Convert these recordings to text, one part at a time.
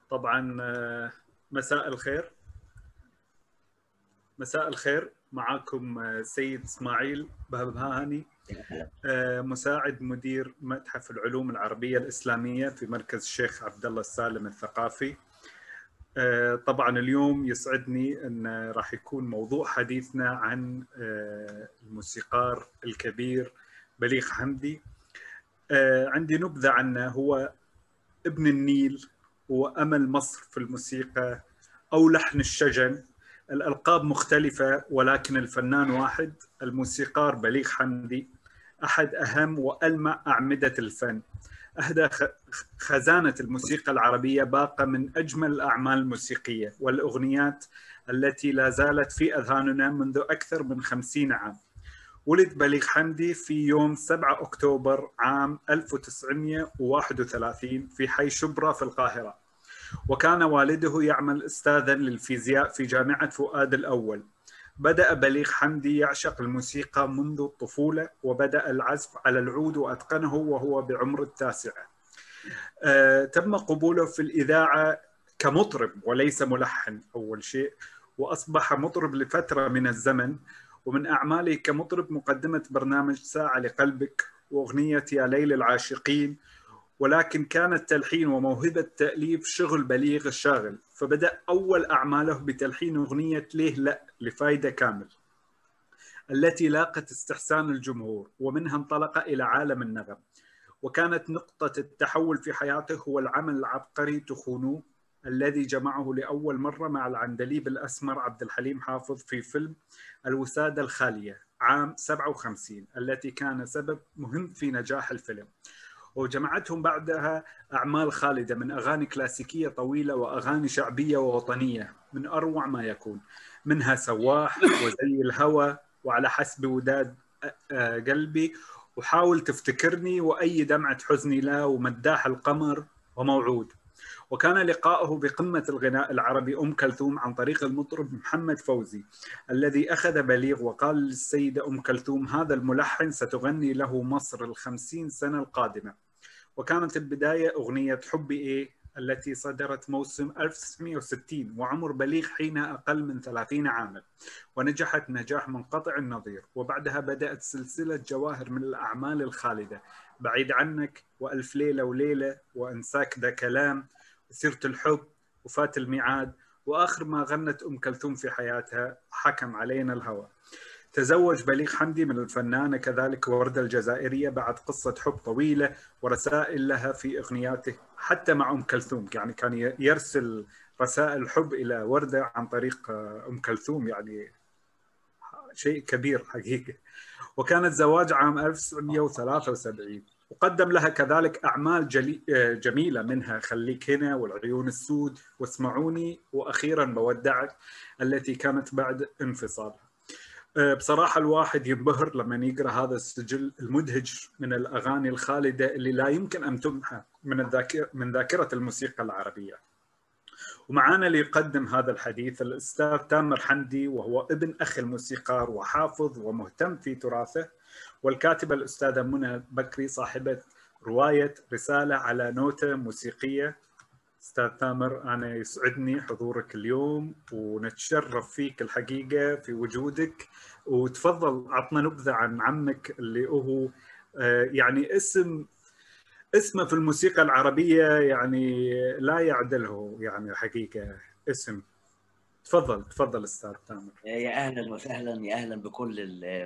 طبعا آه، مساء الخير مساء الخير معكم آه، سيد اسماعيل بهبهاني آه، مساعد مدير متحف العلوم العربيه الاسلاميه في مركز الشيخ عبد الله السالم الثقافي طبعا اليوم يسعدني ان راح يكون موضوع حديثنا عن الموسيقار الكبير بليغ حمدي عندي نبذه عنه هو ابن النيل وامل مصر في الموسيقى او لحن الشجن الالقاب مختلفه ولكن الفنان واحد الموسيقار بليغ حمدي احد اهم والمع اعمده الفن اهدى خزانه الموسيقى العربيه باقه من اجمل الاعمال الموسيقيه والاغنيات التي لا زالت في اذهاننا منذ اكثر من خمسين عام ولد بليغ حمدي في يوم 7 أكتوبر عام 1931 في حي شبرا في القاهرة وكان والده يعمل أستاذا للفيزياء في جامعة فؤاد الأول بدأ بليغ حمدي يعشق الموسيقى منذ الطفولة وبدأ العزف على العود وأتقنه وهو بعمر التاسعة أه تم قبوله في الإذاعة كمطرب وليس ملحن أول شيء وأصبح مطرب لفترة من الزمن ومن أعماله كمطرب مقدمة برنامج ساعة لقلبك وأغنية يا ليل العاشقين ولكن كان التلحين وموهبة تأليف شغل بليغ الشاغل فبدأ أول أعماله بتلحين أغنية ليه لا لفايدة كامل التي لاقت استحسان الجمهور ومنها انطلق إلى عالم النغم وكانت نقطة التحول في حياته هو العمل العبقري تخونوه الذي جمعه لأول مرة مع العندليب الأسمر عبد الحليم حافظ في فيلم الوسادة الخالية عام 57 التي كان سبب مهم في نجاح الفيلم وجمعتهم بعدها أعمال خالدة من أغاني كلاسيكية طويلة وأغاني شعبية ووطنية من أروع ما يكون منها سواح وزي الهوى وعلى حسب وداد قلبي وحاول تفتكرني وأي دمعة حزني لا ومداح القمر وموعود وكان لقاؤه بقمة الغناء العربي أم كلثوم عن طريق المطرب محمد فوزي الذي أخذ بليغ وقال للسيدة أم كلثوم هذا الملحن ستغني له مصر الخمسين سنة القادمة وكانت البداية أغنية حبي إيه التي صدرت موسم 1960 وعمر بليغ حينها أقل من 30 عاما ونجحت نجاح منقطع النظير وبعدها بدأت سلسلة جواهر من الأعمال الخالدة بعيد عنك وألف ليلة وليلة وأنساك ذا كلام سيرة الحب وفات الميعاد واخر ما غنت ام كلثوم في حياتها حكم علينا الهوى. تزوج بليغ حمدي من الفنانه كذلك ورده الجزائريه بعد قصه حب طويله ورسائل لها في اغنياته حتى مع ام كلثوم يعني كان يرسل رسائل حب الى ورده عن طريق ام كلثوم يعني شيء كبير حقيقه. وكان الزواج عام 1973 وقدم لها كذلك أعمال جلي... جميلة منها خليك هنا والعيون السود واسمعوني وأخيرا بودعك التي كانت بعد انفصالها بصراحة الواحد ينبهر لما يقرأ هذا السجل المدهج من الأغاني الخالدة اللي لا يمكن أن تمحى من, الذاكرة من ذاكرة الموسيقى العربية ومعانا ليقدم هذا الحديث الأستاذ تامر حمدي وهو ابن أخ الموسيقار وحافظ ومهتم في تراثه والكاتبة الأستاذة منى بكري صاحبة رواية رسالة على نوتة موسيقية أستاذ تامر أنا يسعدني حضورك اليوم ونتشرف فيك الحقيقة في وجودك وتفضل عطنا نبذة عن عمك اللي هو يعني اسم اسمه في الموسيقى العربية يعني لا يعدله يعني حقيقة اسم تفضل تفضل استاذ تامر يا اهلا وسهلا يا اهلا بكل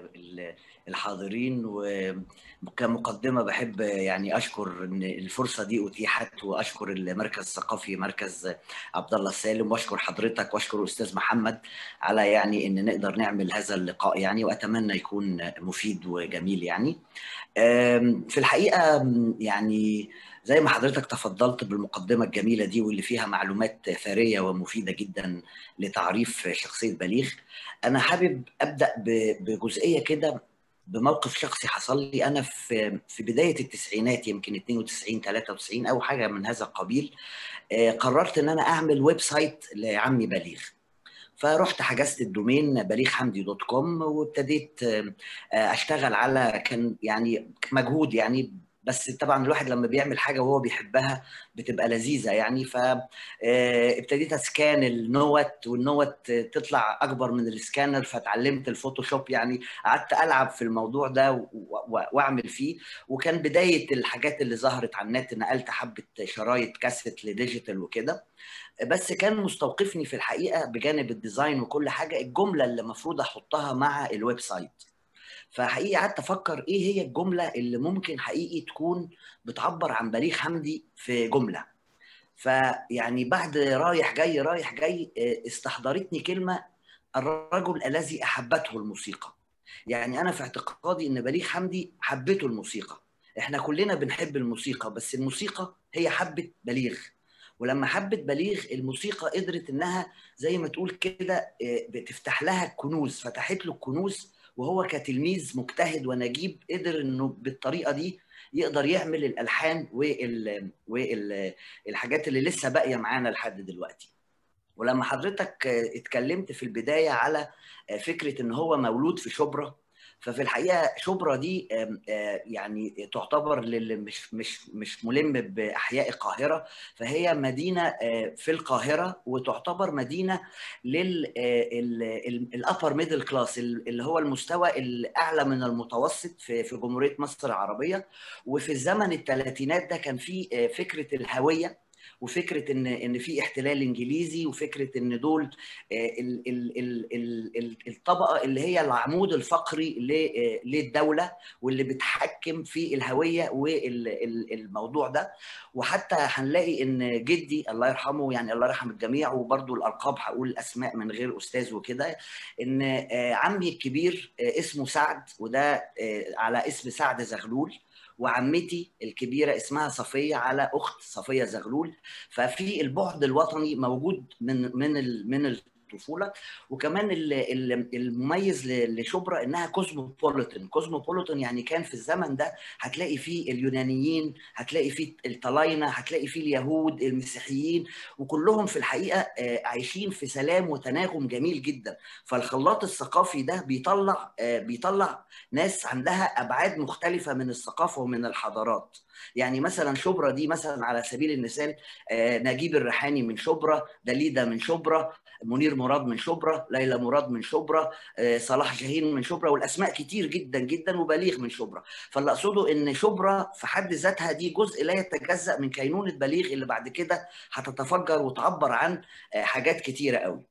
الحاضرين وكمقدمه بحب يعني اشكر ان الفرصه دي اتيحت واشكر المركز الثقافي مركز عبد الله السالم واشكر حضرتك واشكر استاذ محمد على يعني ان نقدر نعمل هذا اللقاء يعني واتمنى يكون مفيد وجميل يعني في الحقيقه يعني زي ما حضرتك تفضلت بالمقدمة الجميلة دي واللي فيها معلومات ثرية ومفيدة جدا لتعريف شخصية بليغ أنا حابب أبدأ بجزئية كده بموقف شخصي حصل لي أنا في في بداية التسعينات يمكن 92 93 أو حاجة من هذا القبيل قررت إن أنا أعمل ويب سايت لعمي بليغ فرحت حجزت الدومين بليغ حمدي دوت كوم وابتديت اشتغل على كان يعني مجهود يعني بس طبعا الواحد لما بيعمل حاجه وهو بيحبها بتبقى لذيذه يعني فابتديت اسكان النوت والنوت تطلع اكبر من السكانر فتعلمت الفوتوشوب يعني قعدت العب في الموضوع ده واعمل فيه وكان بدايه الحاجات اللي ظهرت على النت نقلت حبه شرايط كاسيت لديجيتال وكده بس كان مستوقفني في الحقيقه بجانب الديزاين وكل حاجه الجمله اللي المفروض احطها مع الويب سايت فحقيقي قعدت افكر ايه هي الجمله اللي ممكن حقيقي تكون بتعبر عن بليغ حمدي في جمله فيعني بعد رايح جاي رايح جاي استحضرتني كلمه الرجل الذي احبته الموسيقى يعني انا في اعتقادي ان بليغ حمدي حبته الموسيقى احنا كلنا بنحب الموسيقى بس الموسيقى هي حبت بليغ ولما حبت بليغ الموسيقى قدرت انها زي ما تقول كده بتفتح لها الكنوز فتحت له الكنوز وهو كتلميذ مجتهد ونجيب قدر انه بالطريقه دي يقدر يعمل الالحان وال والحاجات اللي لسه باقيه معانا لحد دلوقتي ولما حضرتك اتكلمت في البدايه على فكره ان هو مولود في شبرا ففي الحقيقه شبرا دي يعني تعتبر للي مش مش مش ملم باحياء القاهره فهي مدينه في القاهره وتعتبر مدينه للابر ميدل كلاس اللي هو المستوى الاعلى من المتوسط في في جمهوريه مصر العربيه وفي الزمن الثلاثينات ده كان في فكره الهويه وفكره ان ان في احتلال انجليزي وفكره ان دول ال ال ال ال الطبقه اللي هي العمود الفقري للدوله واللي بتحكم في الهويه والموضوع ده وحتى هنلاقي ان جدي الله يرحمه يعني الله يرحم الجميع وبرده الالقاب هقول الاسماء من غير استاذ وكده ان عمي الكبير اسمه سعد وده على اسم سعد زغلول وعمتي الكبيره اسمها صفيه على اخت صفيه زغلول ففي البعد الوطني موجود من من من الطفوله وكمان المميز لشبرا انها كوزموبوليتان كوزموبوليتان يعني كان في الزمن ده هتلاقي فيه اليونانيين هتلاقي فيه الطلاينه هتلاقي فيه اليهود المسيحيين وكلهم في الحقيقه عايشين في سلام وتناغم جميل جدا فالخلاط الثقافي ده بيطلع بيطلع ناس عندها ابعاد مختلفه من الثقافه ومن الحضارات يعني مثلا شبرا دي مثلا على سبيل المثال نجيب الريحاني من شبرا دليده من شبرا منير مراد من شبرا ليلى مراد من شبرا صلاح جاهين من شبرا والاسماء كتير جدا جدا وبليغ من شبرا فاللي اقصده ان شبرا في حد ذاتها دي جزء لا يتجزا من كينونه بليغ اللي بعد كده هتتفجر وتعبر عن حاجات كتيره قوي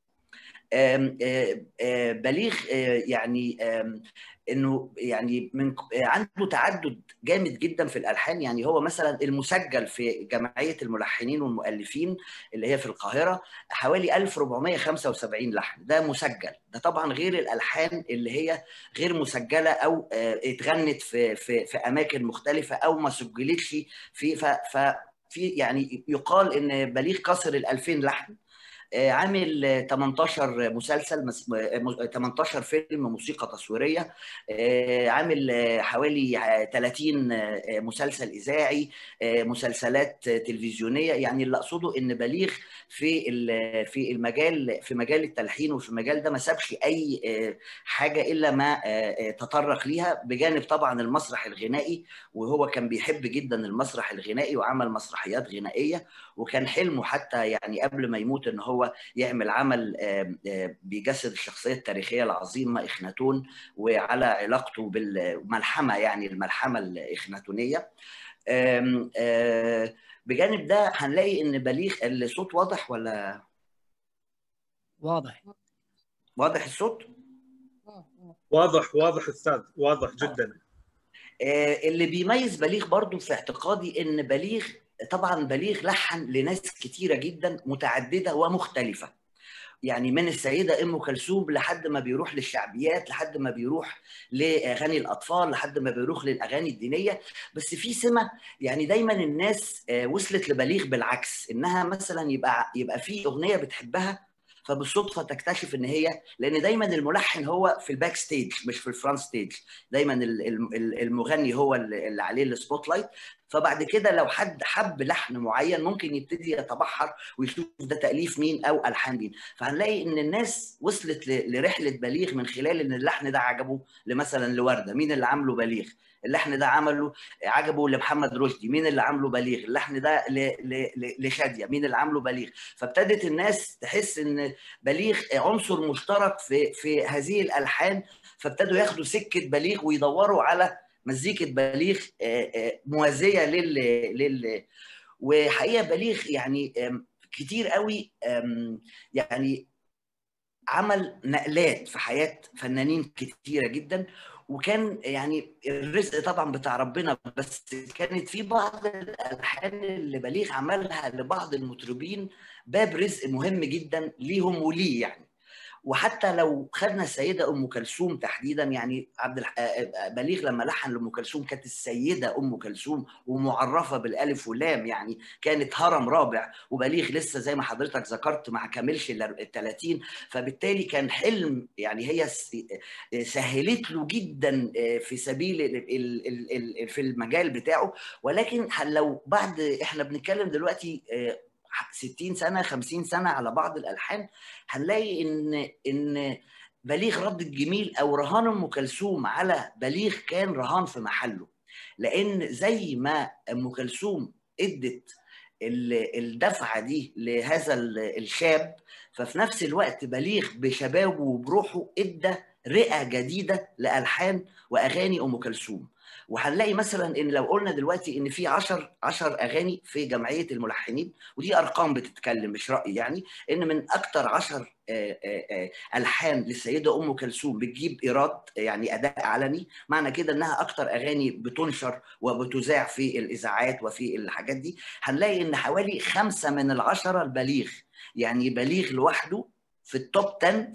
بليغ يعني انه يعني من عنده تعدد جامد جدا في الالحان يعني هو مثلا المسجل في جمعيه الملحنين والمؤلفين اللي هي في القاهره حوالي 1475 لحن ده مسجل ده طبعا غير الالحان اللي هي غير مسجله او اتغنت في في في اماكن مختلفه او ما سجلتش في ففي يعني يقال ان بليغ كسر ال 2000 لحن عامل 18 مسلسل 18 فيلم موسيقى تصويريه عامل حوالي 30 مسلسل اذاعي مسلسلات تلفزيونيه يعني اللي اقصده ان بليغ في في المجال في مجال التلحين وفي المجال ده ما سابش اي حاجه الا ما تطرق ليها بجانب طبعا المسرح الغنائي وهو كان بيحب جدا المسرح الغنائي وعمل مسرحيات غنائيه وكان حلمه حتى يعني قبل ما يموت ان هو يعمل عمل بيجسد الشخصيه التاريخيه العظيمه اخناتون وعلى علاقته بالملحمه يعني الملحمه الاخناتونيه بجانب ده هنلاقي ان بليغ الصوت واضح ولا واضح واضح الصوت واضح واضح استاذ واضح جدا اللي بيميز بليغ برضو في اعتقادي ان بليغ طبعا بليغ لحن لناس كتيرة جدا متعددة ومختلفة يعني من السيدة أم كلثوم لحد ما بيروح للشعبيات لحد ما بيروح لأغاني الأطفال لحد ما بيروح للأغاني الدينية بس في سمة يعني دايما الناس وصلت لبليغ بالعكس إنها مثلا يبقى يبقى في أغنية بتحبها فبالصدفه تكتشف ان هي لان دايما الملحن هو في الباك ستيج مش في الفرونت ستيج دايما المغني هو اللي عليه السبوت لايت فبعد كده لو حد حب لحن معين ممكن يبتدي يتبحر ويشوف ده تاليف مين او الحان مين فهنلاقي ان الناس وصلت لرحله بليغ من خلال ان اللحن ده عجبه مثلا لورده مين اللي عامله بليغ اللحن ده عمله عجبه لمحمد رشدي مين اللي عامله بليغ اللحن ده لشاديه مين اللي عامله بليغ فابتدت الناس تحس ان بليغ عنصر مشترك في في هذه الالحان فابتدوا ياخدوا سكه بليغ ويدوروا على مزيكه بليغ موازيه لل لل وحقيقه بليغ يعني كتير قوي يعني عمل نقلات في حياه فنانين كتيره جدا وكان يعني الرزق طبعا بتاع ربنا بس كانت في بعض الالحان اللي بليغ عملها لبعض المطربين باب رزق مهم جدا ليهم وليه يعني وحتى لو خدنا السيده ام كلثوم تحديدا يعني عبد الح... بليغ لما لحن لام كلثوم كانت السيده ام كلثوم ومعرفه بالالف واللام يعني كانت هرم رابع وبليغ لسه زي ما حضرتك ذكرت ما كملش ال 30 فبالتالي كان حلم يعني هي سهلت له جدا في سبيل ال... ال... في المجال بتاعه ولكن لو بعد احنا بنتكلم دلوقتي 60 سنه 50 سنه على بعض الالحان هنلاقي ان ان بليغ رد الجميل او رهان ام كلثوم على بليغ كان رهان في محله لان زي ما ام كلثوم ادت الدفعه دي لهذا الشاب ففي نفس الوقت بليغ بشبابه وبروحه ادى رئه جديده لالحان واغاني ام كلثوم وهنلاقي مثلا ان لو قلنا دلوقتي ان في 10 10 اغاني في جمعيه الملحنين ودي ارقام بتتكلم مش راي يعني ان من اكثر 10 الحان للسيده ام كلثوم بتجيب ايراد يعني اداء علني معنى كده انها اكثر اغاني بتنشر وبتذاع في الاذاعات وفي الحاجات دي هنلاقي ان حوالي خمسه من العشره البليغ يعني بليغ لوحده في التوب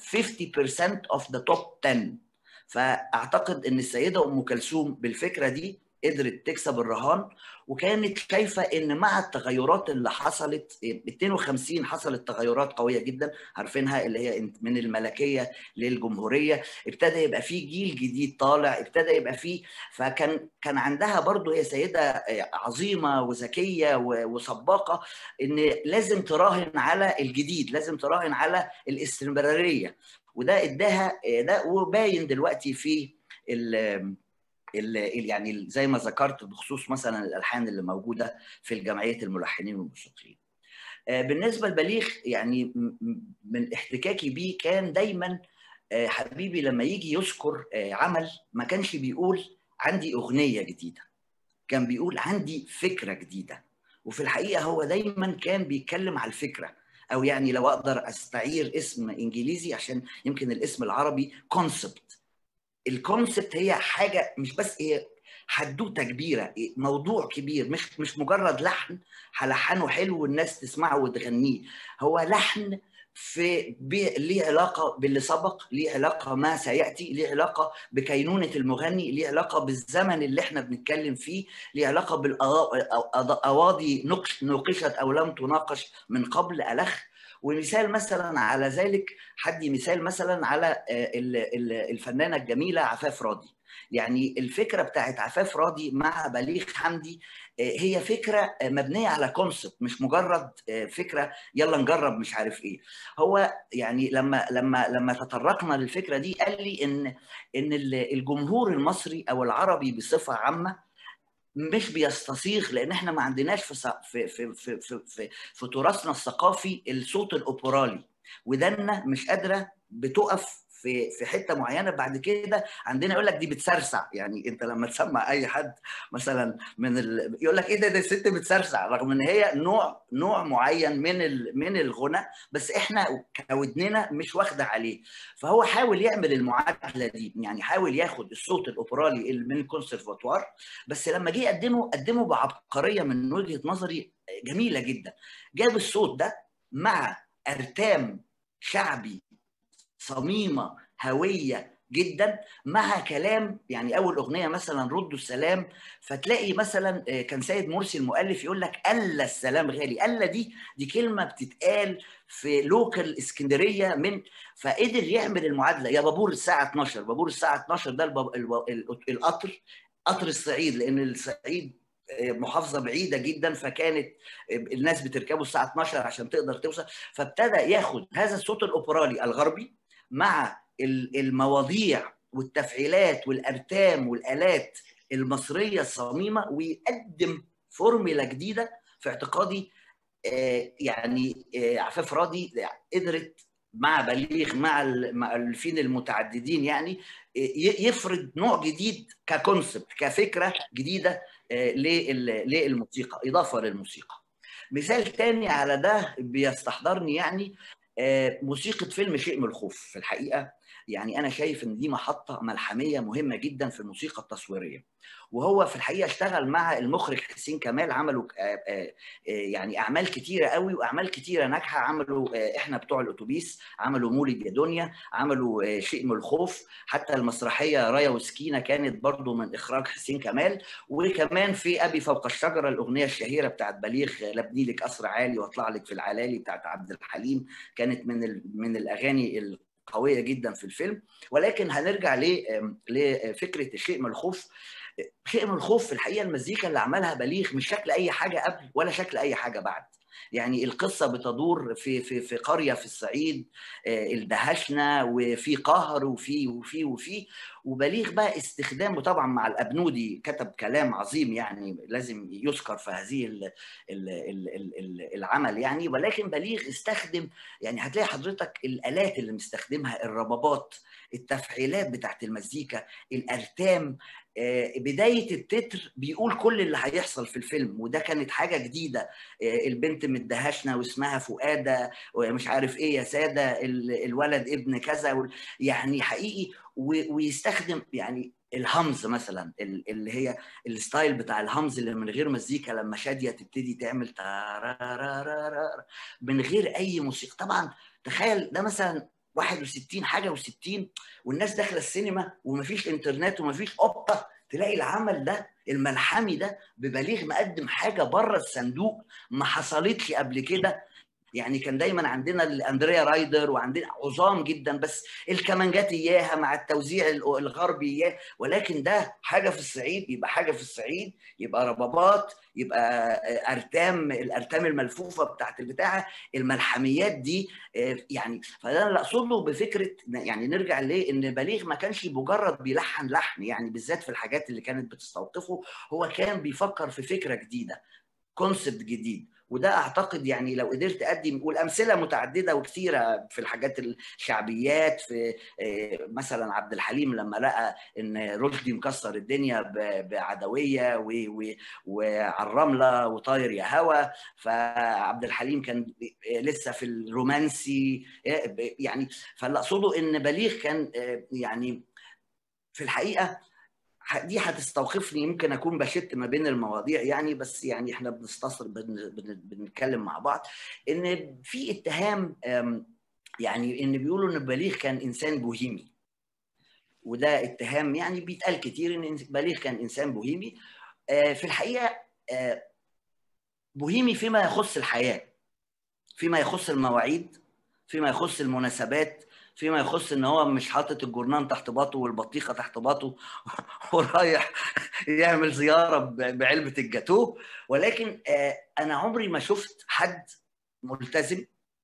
10 50% of the top 10 فاعتقد ان السيده ام كلثوم بالفكره دي قدرت تكسب الرهان وكانت شايفه ان مع التغيرات اللي حصلت 52 حصلت تغيرات قويه جدا عارفينها اللي هي من الملكيه للجمهوريه ابتدى يبقى في جيل جديد طالع ابتدى يبقى في فكان كان عندها برضو هي سيده عظيمه وذكيه وسباقه ان لازم تراهن على الجديد لازم تراهن على الاستمراريه وده اداها ده وباين دلوقتي في ال ال يعني زي ما ذكرت بخصوص مثلا الالحان اللي موجوده في الجمعيه الملحنين والموسيقيين. بالنسبه لبليغ يعني من احتكاكي بيه كان دايما حبيبي لما يجي يذكر عمل ما كانش بيقول عندي اغنيه جديده. كان بيقول عندي فكره جديده. وفي الحقيقه هو دايما كان بيتكلم على الفكره او يعني لو اقدر استعير اسم انجليزي عشان يمكن الاسم العربي كونسبت الكونسبت هي حاجه مش بس هي حدوته كبيره موضوع كبير مش مش مجرد لحن هلحنه حلو والناس تسمعه وتغنيه هو لحن في ليه علاقه باللي سبق ليه علاقه ما سياتي ليه علاقه بكينونه المغني ليه علاقه بالزمن اللي احنا بنتكلم فيه ليه علاقه بالاواضي نوقشت او لم تناقش من قبل الخ ومثال مثلا على ذلك حدي مثال مثلا على الفنانه الجميله عفاف راضي يعني الفكره بتاعت عفاف راضي مع بليغ حمدي هي فكره مبنيه على كونسبت مش مجرد فكره يلا نجرب مش عارف ايه هو يعني لما لما لما تطرقنا للفكره دي قال لي ان ان الجمهور المصري او العربي بصفه عامه مش بيستصيغ لان احنا ما عندناش في في في في في, في, في تراثنا الثقافي الصوت الاوبرالي ودنا مش قادره بتقف في في حته معينه بعد كده عندنا يقول لك دي بتسرسع يعني انت لما تسمع اي حد مثلا من ال... يقول لك ايه ده ده الست بتسرسع رغم ان هي نوع نوع معين من ال... من الغنى بس احنا كودننا مش واخده عليه فهو حاول يعمل المعادله دي يعني حاول ياخد الصوت الاوبرالي من الكونسرفاتوار بس لما جه يقدمه قدمه بعبقريه من وجهه نظري جميله جدا جاب الصوت ده مع ارتام شعبي صميمه هويه جدا مع كلام يعني اول اغنيه مثلا ردوا السلام فتلاقي مثلا كان سيد مرسي المؤلف يقول لك الا السلام غالي الا دي دي كلمه بتتقال في لوكال اسكندريه من فقدر يعمل المعادله يا بابور الساعه 12 بابور الساعه 12 ده القطر قطر الصعيد لان الصعيد محافظه بعيده جدا فكانت الناس بتركبه الساعه 12 عشان تقدر توصل فابتدى ياخد هذا الصوت الاوبرالي الغربي مع المواضيع والتفعيلات والارتام والالات المصريه الصميمه ويقدم فورميلا جديده في اعتقادي يعني عفاف راضي قدرت مع بليغ مع المؤلفين المتعددين يعني يفرض نوع جديد ككونسبت كفكره جديده للموسيقى اضافه للموسيقى مثال تاني على ده بيستحضرني يعني موسيقى فيلم شيء من الخوف في الحقيقه يعني انا شايف ان دي محطه ملحميه مهمه جدا في الموسيقى التصويريه وهو في الحقيقه اشتغل مع المخرج حسين كمال عملوا يعني اعمال كتيره قوي واعمال كتيره ناجحه عملوا احنا بتوع الاتوبيس عملوا مولد يا دنيا عملوا شيء من الخوف حتى المسرحيه رايا وسكينه كانت برضو من اخراج حسين كمال وكمان في ابي فوق الشجره الاغنيه الشهيره بتاعت بليغ لابني لك قصر عالي واطلع لك في العلالي بتاعت عبد الحليم كانت من من الاغاني قويه جدا في الفيلم ولكن هنرجع لفكره الشيء من الخوف شيء من الخوف في الحقيقه المزيكا اللي عملها بليغ مش شكل اي حاجه قبل ولا شكل اي حاجه بعد يعني القصه بتدور في في في قريه في الصعيد اندهشنا وفي قهر وفي وفي وفي وبليغ بقى استخدامه طبعا مع الابنودي كتب كلام عظيم يعني لازم يذكر في هذه ال ال ال العمل يعني ولكن بليغ استخدم يعني هتلاقي حضرتك الالات اللي مستخدمها الربابات التفعيلات بتاعت المزيكا الارتام بدايه التتر بيقول كل اللي هيحصل في الفيلم وده كانت حاجه جديده البنت مدهشنا واسمها فؤاده ومش عارف ايه يا ساده الولد ابن كذا يعني حقيقي ويستخدم يعني الهمز مثلا اللي هي الستايل بتاع الهمز اللي من غير مزيكا لما شاديه تبتدي تعمل من غير اي موسيقى طبعا تخيل ده مثلا 61 حاجه و60 والناس داخله السينما ومفيش انترنت ومفيش اوبا تلاقي العمل ده الملحمي ده ببليغ مقدم حاجه بره الصندوق ما حصلتش قبل كده يعني كان دايما عندنا اندريا رايدر وعندنا عظام جدا بس الكمانجات اياها مع التوزيع الغربي اياه ولكن ده حاجه في الصعيد يبقى حاجه في الصعيد يبقى ربابات يبقى ارتام الارتام الملفوفه بتاعت البتاعه الملحميات دي يعني فده اللي اقصده بفكره يعني نرجع ليه ان بليغ ما كانش مجرد بيلحن لحن يعني بالذات في الحاجات اللي كانت بتستوقفه هو كان بيفكر في فكره جديده كونسبت جديد وده اعتقد يعني لو قدرت اقدم والامثله متعدده وكثيره في الحاجات الشعبيات في مثلا عبد الحليم لما لقى ان رشدي مكسر الدنيا بعدويه وعلى الرمله وطاير يا هوا فعبد الحليم كان لسه في الرومانسي يعني فاللي اقصده ان بليغ كان يعني في الحقيقه دي هتستوقفني يمكن اكون بشت ما بين المواضيع يعني بس يعني احنا بنستصر بن بنتكلم مع بعض ان في اتهام يعني ان بيقولوا ان بليغ كان انسان بوهيمي وده اتهام يعني بيتقال كتير ان بليغ كان انسان بوهيمي في الحقيقه بوهيمي فيما يخص الحياه فيما يخص المواعيد فيما يخص المناسبات فيما يخص ان هو مش حاطط الجرنان تحت باطه والبطيخه تحت باطه ورايح يعمل زياره بعلبه الجاتوه ولكن انا عمري ما شفت حد ملتزم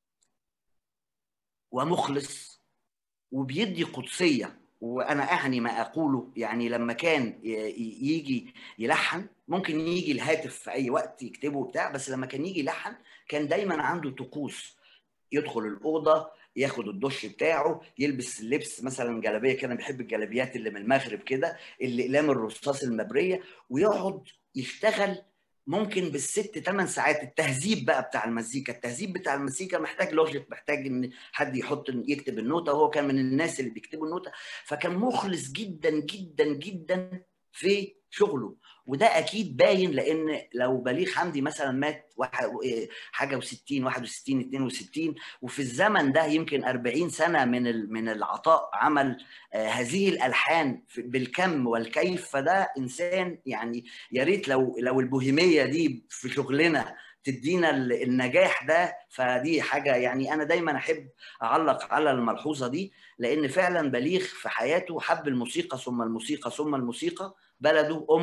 ومخلص وبيدي قدسيه وانا اعني ما اقوله يعني لما كان يجي يلحن ممكن يجي الهاتف في اي وقت يكتبه بتاع بس لما كان يجي يلحن كان دايما عنده طقوس يدخل الاوضه ياخد الدش بتاعه يلبس اللبس مثلا جلابيه كده بيحب الجلابيات اللي من المغرب كده الاقلام الرصاص المبريه ويقعد يشتغل ممكن بالست ثمان ساعات التهذيب بقى بتاع المزيكا التهذيب بتاع المزيكا محتاج لوجيك محتاج ان حد يحط يكتب النوته وهو كان من الناس اللي بيكتبوا النوته فكان مخلص جدا جدا جدا في شغله وده اكيد باين لان لو بليغ حمدي مثلا مات حاجه و60 61 62 وفي الزمن ده يمكن 40 سنه من من العطاء عمل هذه الالحان بالكم والكيف فده انسان يعني يا ريت لو لو البوهيميه دي في شغلنا تدينا النجاح ده فدي حاجه يعني انا دايما احب اعلق على الملحوظه دي لان فعلا بليغ في حياته حب الموسيقى ثم الموسيقى ثم الموسيقى بلده امه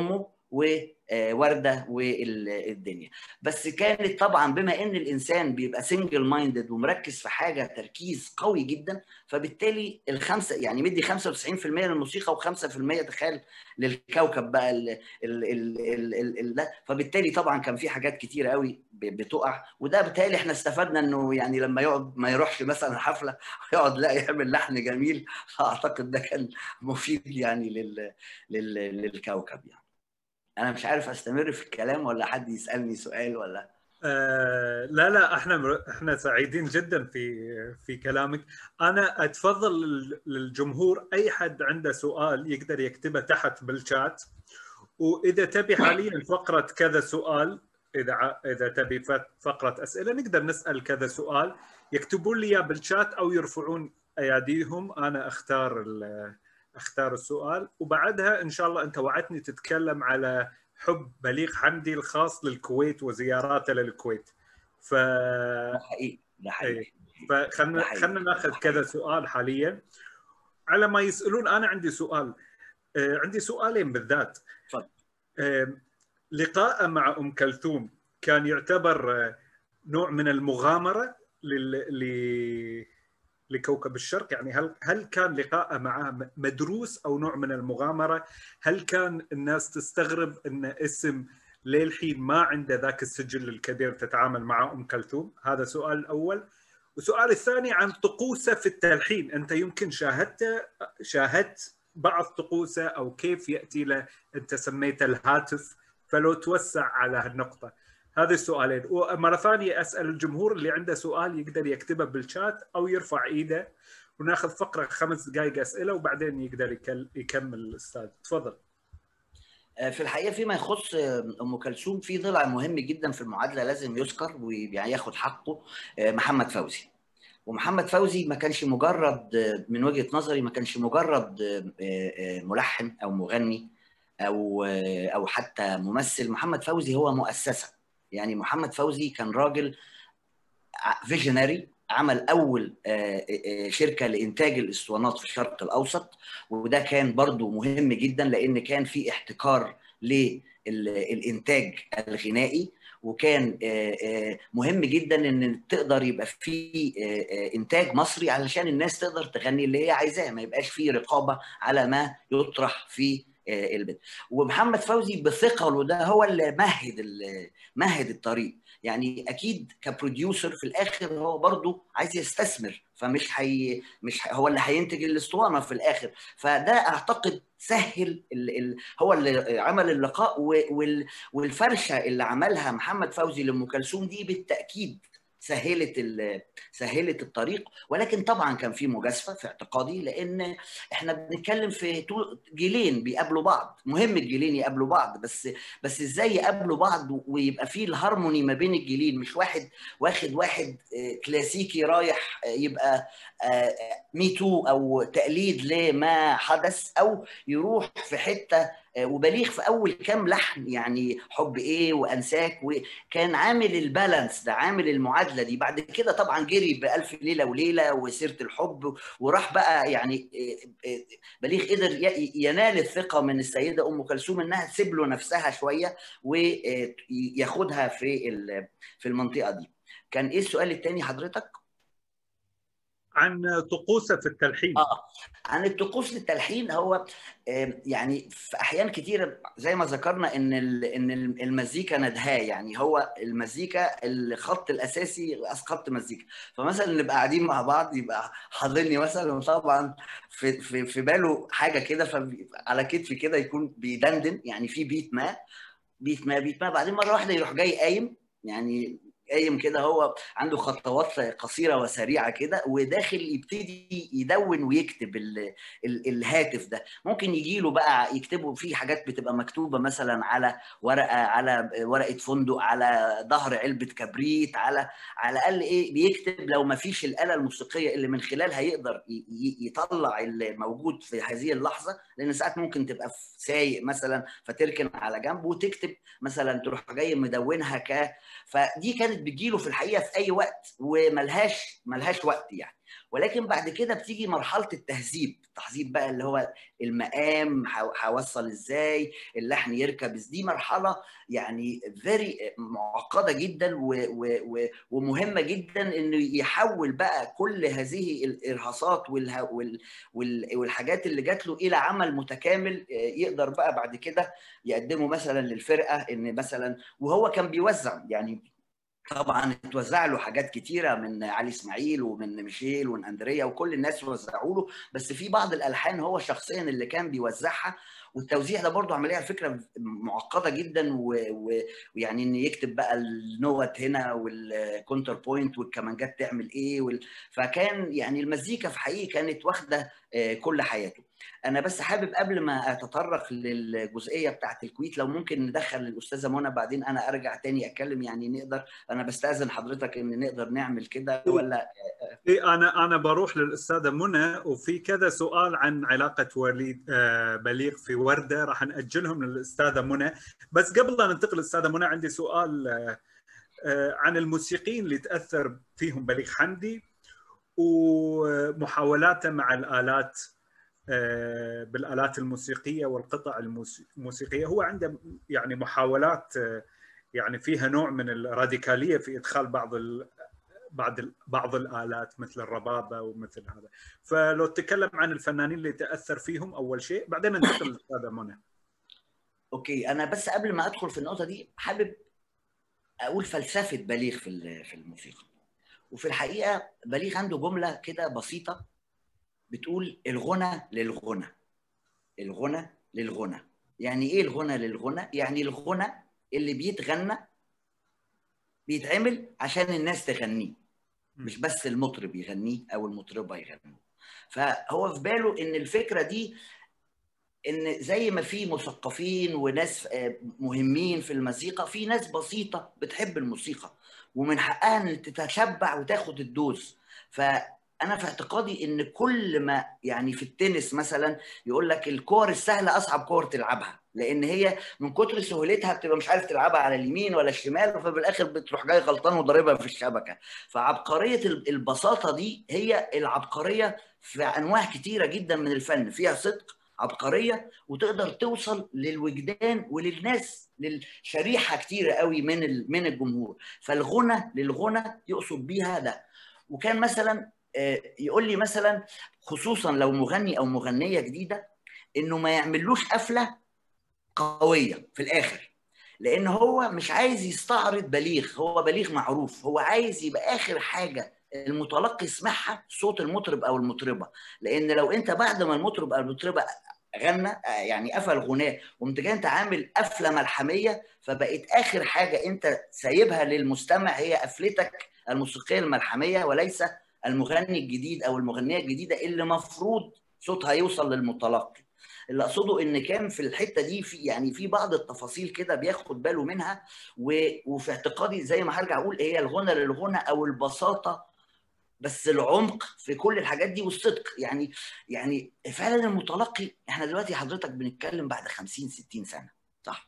وورده والدنيا بس كانت طبعا بما ان الانسان بيبقى سنجل مايندد ومركز في حاجه تركيز قوي جدا فبالتالي الخمسه يعني مدي 95% للموسيقى و5% تخيل للكوكب بقى ال ال ال ال ال ال ده فبالتالي طبعا كان في حاجات كتيره قوي بتقع وده بالتالي احنا استفدنا انه يعني لما يقعد ما يروحش مثلا حفله يقعد لا يعمل لحن جميل اعتقد ده كان مفيد يعني لل لل للكوكب يعني انا مش عارف استمر في الكلام ولا حد يسالني سؤال ولا آه لا لا احنا احنا سعيدين جدا في في كلامك انا اتفضل للجمهور اي حد عنده سؤال يقدر يكتبه تحت بالشات واذا تبي حاليا فقره كذا سؤال اذا اذا تبي فقره اسئله نقدر نسال كذا سؤال يكتبون لي اياه بالشات او يرفعون اياديهم انا اختار اختار السؤال وبعدها ان شاء الله انت وعدتني تتكلم على حب بليغ حمدي الخاص للكويت وزياراته للكويت ف ده حقيقي ده حقيقي فخلنا خلينا ناخذ كذا سؤال حاليا على ما يسالون انا عندي سؤال آه عندي سؤالين بالذات تفضل آه لقاء مع ام كلثوم كان يعتبر آه نوع من المغامره لل... لكوكب الشرق يعني هل هل كان لقاء معه مدروس او نوع من المغامره؟ هل كان الناس تستغرب ان اسم للحين ما عنده ذاك السجل الكبير تتعامل مع ام كلثوم؟ هذا سؤال الاول. والسؤال الثاني عن طقوسه في التلحين، انت يمكن شاهدت شاهدت بعض طقوسه او كيف ياتي له انت سميته الهاتف فلو توسع على هالنقطه. هذه السؤالين ومره ثانيه اسال الجمهور اللي عنده سؤال يقدر يكتبه بالشات او يرفع ايده وناخذ فقره خمس دقائق اسئله وبعدين يقدر يكمل الاستاذ تفضل في الحقيقه فيما يخص ام كلثوم في ضلع مهم جدا في المعادله لازم يذكر وياخد حقه محمد فوزي ومحمد فوزي ما كانش مجرد من وجهه نظري ما كانش مجرد ملحن او مغني او او حتى ممثل محمد فوزي هو مؤسسه يعني محمد فوزي كان راجل فيجنري عمل اول شركه لانتاج الاسطوانات في الشرق الاوسط وده كان برضو مهم جدا لان كان في احتكار للانتاج الغنائي وكان مهم جدا ان تقدر يبقى في انتاج مصري علشان الناس تقدر تغني اللي هي عايزاه ما يبقاش في رقابه على ما يطرح في البدء ومحمد فوزي بثقله ده هو اللي مهد مهد الطريق يعني اكيد كبروديوسر في الاخر هو برضه عايز يستثمر فمش حي مش هو اللي هينتج الاسطوانه في الاخر فده اعتقد سهل ال... ال... هو اللي عمل اللقاء وال... والفرشه اللي عملها محمد فوزي لام كلثوم دي بالتاكيد سهلت سهلت الطريق ولكن طبعا كان في مجازفه في اعتقادي لان احنا بنتكلم في جيلين بيقابلوا بعض مهم الجيلين يقابلوا بعض بس بس ازاي يقابلوا بعض ويبقى في الهارموني ما بين الجيلين مش واحد واخد واحد كلاسيكي رايح يبقى مي تو او تقليد لما حدث او يروح في حته وبليغ في اول كام لحن يعني حب ايه وانساك وكان عامل البالانس ده عامل المعادله دي بعد كده طبعا جري بالف ليله وليله وسيره الحب وراح بقى يعني بليغ قدر ينال الثقه من السيده ام كلثوم انها تسيب له نفسها شويه وياخدها في في المنطقه دي كان ايه السؤال الثاني حضرتك عن طقوسه في التلحين اه عن الطقوس للتلحين هو يعني في احيان كتيره زي ما ذكرنا ان ان المزيكا ندهاه يعني هو المزيكا الخط الاساسي خط مزيكا فمثلا نبقى قاعدين مع بعض يبقى حاضرني مثلا طبعا في في في باله حاجه كده فعلى كتفي كده يكون بيدندن يعني في بيت ما بيت ما بيت ما بعدين مره واحده يروح جاي قايم يعني قايم كده هو عنده خطوات قصيره وسريعه كده وداخل يبتدي يدون ويكتب ال ال الهاتف ده ممكن يجي له بقى يكتبوا فيه حاجات بتبقى مكتوبه مثلا على ورقه على ورقه فندق على ظهر علبه كبريت على على الاقل ايه بيكتب لو ما فيش الاله الموسيقيه اللي من خلالها يقدر يطلع اللي موجود في هذه اللحظه لان ساعات ممكن تبقى سايق مثلا فتركن على جنب وتكتب مثلا تروح جاي مدونها ك فدي كانت بتجيله في الحقيقه في اي وقت وملهاش ملهاش وقت يعني ولكن بعد كده بتيجي مرحله التهذيب التهذيب بقى اللي هو المقام هوصل ازاي اللحن يركب دي مرحله يعني فيري معقده جدا و و و ومهمه جدا انه يحول بقى كل هذه الارهاصات والها وال وال والحاجات اللي جات له الى عمل متكامل يقدر بقى بعد كده يقدمه مثلا للفرقه ان مثلا وهو كان بيوزع يعني طبعا اتوزع له حاجات كتيره من علي اسماعيل ومن ميشيل ومن اندريا وكل الناس وزعوا له بس في بعض الالحان هو شخصيا اللي كان بيوزعها والتوزيع ده برضه عمليه على فكره معقده جدا ويعني ان يكتب بقى النوت هنا والكونتر بوينت والكمانجات تعمل ايه وال... فكان يعني المزيكا في حقيقي كانت واخده كل حياته انا بس حابب قبل ما اتطرق للجزئيه بتاعه الكويت لو ممكن ندخل الاستاذه منى بعدين انا ارجع تاني اتكلم يعني نقدر انا بستاذن حضرتك ان نقدر نعمل كده ولا إيه انا انا بروح للاستاذه منى وفي كذا سؤال عن علاقه وليد بليغ في ورده راح ناجلهم للاستاذه منى بس قبل لا ننتقل للاستاذه منى عندي سؤال عن الموسيقيين اللي تاثر فيهم بليغ حمدي ومحاولاته مع الالات بالالات الموسيقيه والقطع الموسيقيه هو عنده يعني محاولات يعني فيها نوع من الراديكاليه في ادخال بعض ال بعض ال بعض الالات مثل الربابه ومثل هذا فلو تتكلم عن الفنانين اللي تاثر فيهم اول شيء بعدين ننتقل للاستاذه منى اوكي انا بس قبل ما ادخل في النقطه دي حابب اقول فلسفه بليغ في في الموسيقى وفي الحقيقه بليغ عنده جمله كده بسيطه بتقول الغنى للغنى الغنى للغنى يعني ايه الغنى للغنى يعني الغنى اللي بيتغنى بيتعمل عشان الناس تغنيه مش بس المطرب يغنيه او المطربه يغنوه فهو في باله ان الفكره دي ان زي ما في مثقفين وناس مهمين في الموسيقى في ناس بسيطه بتحب الموسيقى ومن حقها ان تتشبع وتاخد الدوز فانا في اعتقادي ان كل ما يعني في التنس مثلا يقول لك الكور السهله اصعب كور تلعبها لان هي من كتر سهولتها بتبقى مش عارف تلعبها على اليمين ولا الشمال ففي الاخر بتروح جاي غلطان وضاربها في الشبكه فعبقريه البساطه دي هي العبقريه في انواع كتيره جدا من الفن فيها صدق عبقريه وتقدر توصل للوجدان وللناس للشريحه كتيره قوي من من الجمهور فالغنى للغنى يقصد بيها ده وكان مثلا يقول لي مثلا خصوصا لو مغني او مغنيه جديده انه ما يعملوش قفله قويه في الاخر لان هو مش عايز يستعرض بليغ هو بليغ معروف هو عايز يبقى اخر حاجه المتلقي يسمعها صوت المطرب او المطربه لان لو انت بعد ما المطرب او المطربه غنى يعني قفل غناه وقمت جاي انت عامل قفله ملحميه فبقت اخر حاجه انت سايبها للمستمع هي قفلتك الموسيقيه الملحميه وليس المغني الجديد او المغنيه الجديده اللي مفروض صوتها يوصل للمتلقي اللي اقصده ان كان في الحته دي في يعني في بعض التفاصيل كده بياخد باله منها وفي اعتقادي زي ما هرجع اقول هي الغنى للغنى او البساطه بس العمق في كل الحاجات دي والصدق يعني يعني فعلا المتلقي احنا دلوقتي حضرتك بنتكلم بعد 50 60 سنه صح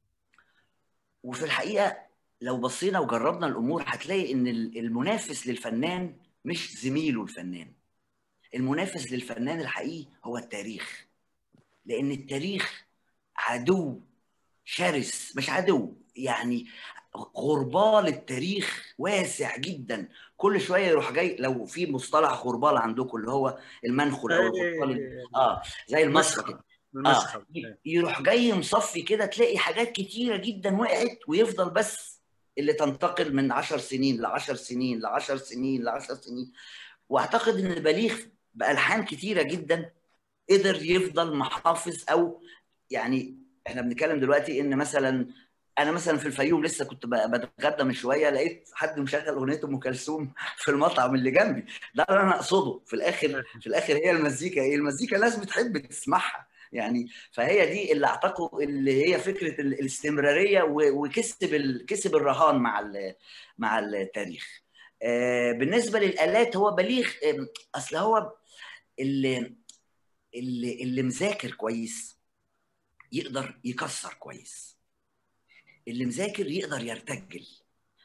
وفي الحقيقه لو بصينا وجربنا الامور هتلاقي ان المنافس للفنان مش زميله الفنان المنافس للفنان الحقيقي هو التاريخ لان التاريخ عدو شرس مش عدو يعني غربال التاريخ واسع جدا كل شويه يروح جاي لو في مصطلح غربال عندكم اللي هو المنخل او الغربال اه زي المسخ كده آه. يروح جاي مصفي كده تلاقي حاجات كتيره جدا وقعت ويفضل بس اللي تنتقل من 10 سنين ل 10 سنين ل 10 سنين ل 10 سنين واعتقد ان بليغ بالحان كتيره جدا قدر يفضل محافظ او يعني احنا بنتكلم دلوقتي ان مثلا انا مثلا في الفيوم لسه كنت بتغدى من شويه لقيت حد مشغل اغنيه ام كلثوم في المطعم اللي جنبي ده اللي انا اقصده في الاخر في الاخر هي المزيكا هي المزيكا الناس بتحب تسمعها يعني فهي دي اللي اعتقد اللي هي فكره الاستمراريه وكسب كسب الرهان مع مع التاريخ بالنسبه للالات هو بليغ اصل هو اللي اللي اللي مذاكر كويس يقدر يكسر كويس اللي مذاكر يقدر يرتجل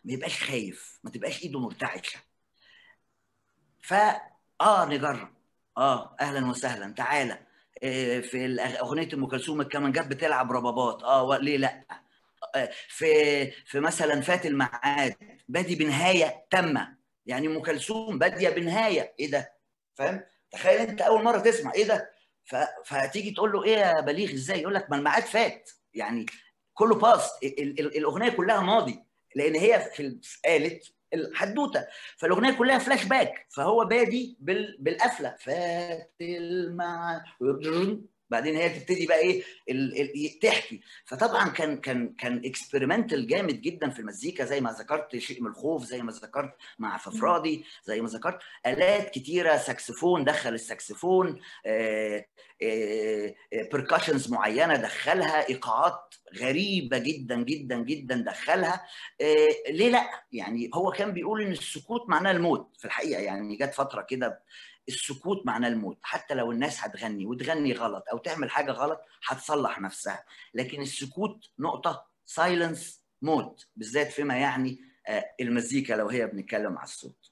ما يبقاش خايف ما تبقاش ايده مرتعشه ف اه نجرب اه اهلا وسهلا تعالى آه في اغنيه ام كلثوم الكمانجات بتلعب ربابات اه ليه لا آه في في مثلا فات الميعاد بادي بنهايه تامه يعني ام كلثوم باديه بنهايه ايه ده فاهم تخيل انت اول مره تسمع ايه ده ف... فتيجي تقول له ايه يا بليغ ازاي يقول لك ما الميعاد فات يعني كله باست ال... ال... الاغنيه كلها ماضي لان هي في قالت الحدوته فالاغنيه كلها فلاش باك فهو بادي بال... بالقفله فات الميعاد بعدين هي تبتدي بقى ايه ال... ال... تحكي فطبعا كان كان كان اكسبيرمنتال جامد جدا في المزيكا زي ما ذكرت شيء من الخوف زي ما ذكرت مع ففرادي زي ما ذكرت الات كتيره ساكسفون دخل الساكسفون بيركشنز معينه دخلها ايقاعات غريبه جدا جدا جدا دخلها ليه لا يعني هو كان بيقول ان السكوت معناه الموت في الحقيقه يعني جت فتره كده السكوت معناه الموت حتى لو الناس هتغني وتغني غلط او تعمل حاجه غلط هتصلح نفسها لكن السكوت نقطه سايلنس موت بالذات فيما يعني المزيكا لو هي بنتكلم على الصوت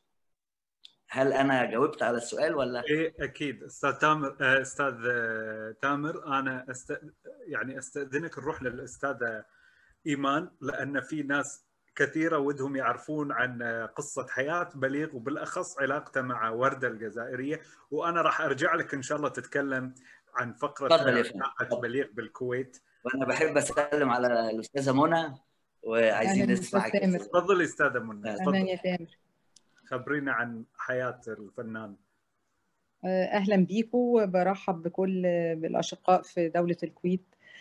هل انا جاوبت على السؤال ولا ايه اكيد استاذ تامر استاذ تامر انا است... يعني استاذنك نروح للاستاذه ايمان لان في ناس كثيرة ودهم يعرفون عن قصة حياة بليغ وبالأخص علاقته مع وردة الجزائرية وأنا راح أرجع لك إن شاء الله تتكلم عن فقرة علاقة بليغ بالكويت وأنا بحب أسلم على الأستاذة منى وعايزين نسمع تفضلي أستاذة منى أهلا يا تامر خبرينا عن حياة الفنان أهلا بيكم برحب بكل الأشقاء في دولة الكويت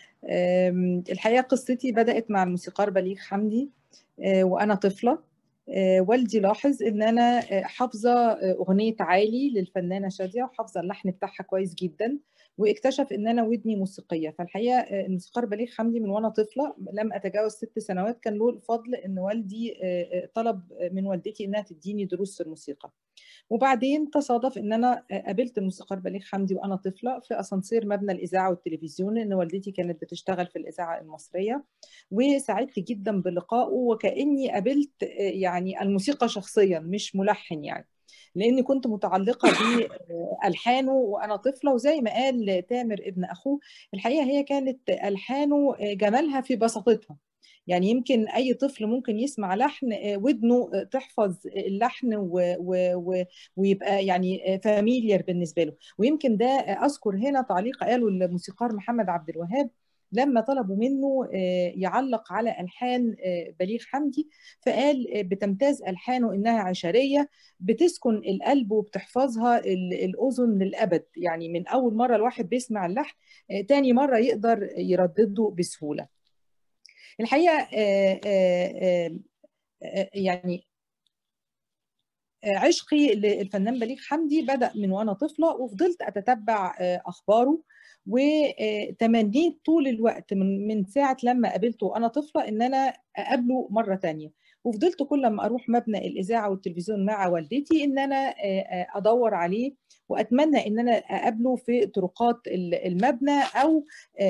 الحقيقة قصتي بدأت مع الموسيقار بليغ حمدي وانا طفله والدي لاحظ ان انا حافظه اغنيه عالي للفنانه شاديه وحافظه اللحن بتاعها كويس جدا واكتشف ان انا ودني موسيقيه فالحقيقه الموسيقار بليغ حمدي من وانا طفله لم اتجاوز ست سنوات كان له الفضل ان والدي طلب من والدتي انها تديني دروس في الموسيقى وبعدين تصادف ان انا قابلت الموسيقار بليغ حمدي وانا طفله في اسانسير مبنى الاذاعه والتلفزيون ان والدتي كانت بتشتغل في الاذاعه المصريه وسعدت جدا بلقائه وكاني قابلت يعني الموسيقى شخصيا مش ملحن يعني لاني كنت متعلقه بالحانه وانا طفله وزي ما قال تامر ابن اخوه الحقيقه هي كانت الحانه جمالها في بساطتها يعني يمكن اي طفل ممكن يسمع لحن ودنه تحفظ اللحن و و و ويبقى يعني فاميليار بالنسبه له ويمكن ده اذكر هنا تعليق قاله الموسيقار محمد عبد الوهاب لما طلبوا منه يعلق على الحان بليغ حمدي فقال بتمتاز الحانه انها عشريه بتسكن القلب وبتحفظها الاذن للابد يعني من اول مره الواحد بيسمع اللحن تاني مره يقدر يردده بسهوله الحقيقه يعني عشقي للفنان بليغ حمدي بدا من وانا طفله وفضلت اتتبع اخباره وتمنيت طول الوقت من من ساعه لما قابلته وانا طفله ان انا اقابله مره تانية وفضلت كل ما اروح مبنى الاذاعه والتلفزيون مع والدتي ان انا ادور عليه واتمنى ان انا اقابله في طرقات المبنى او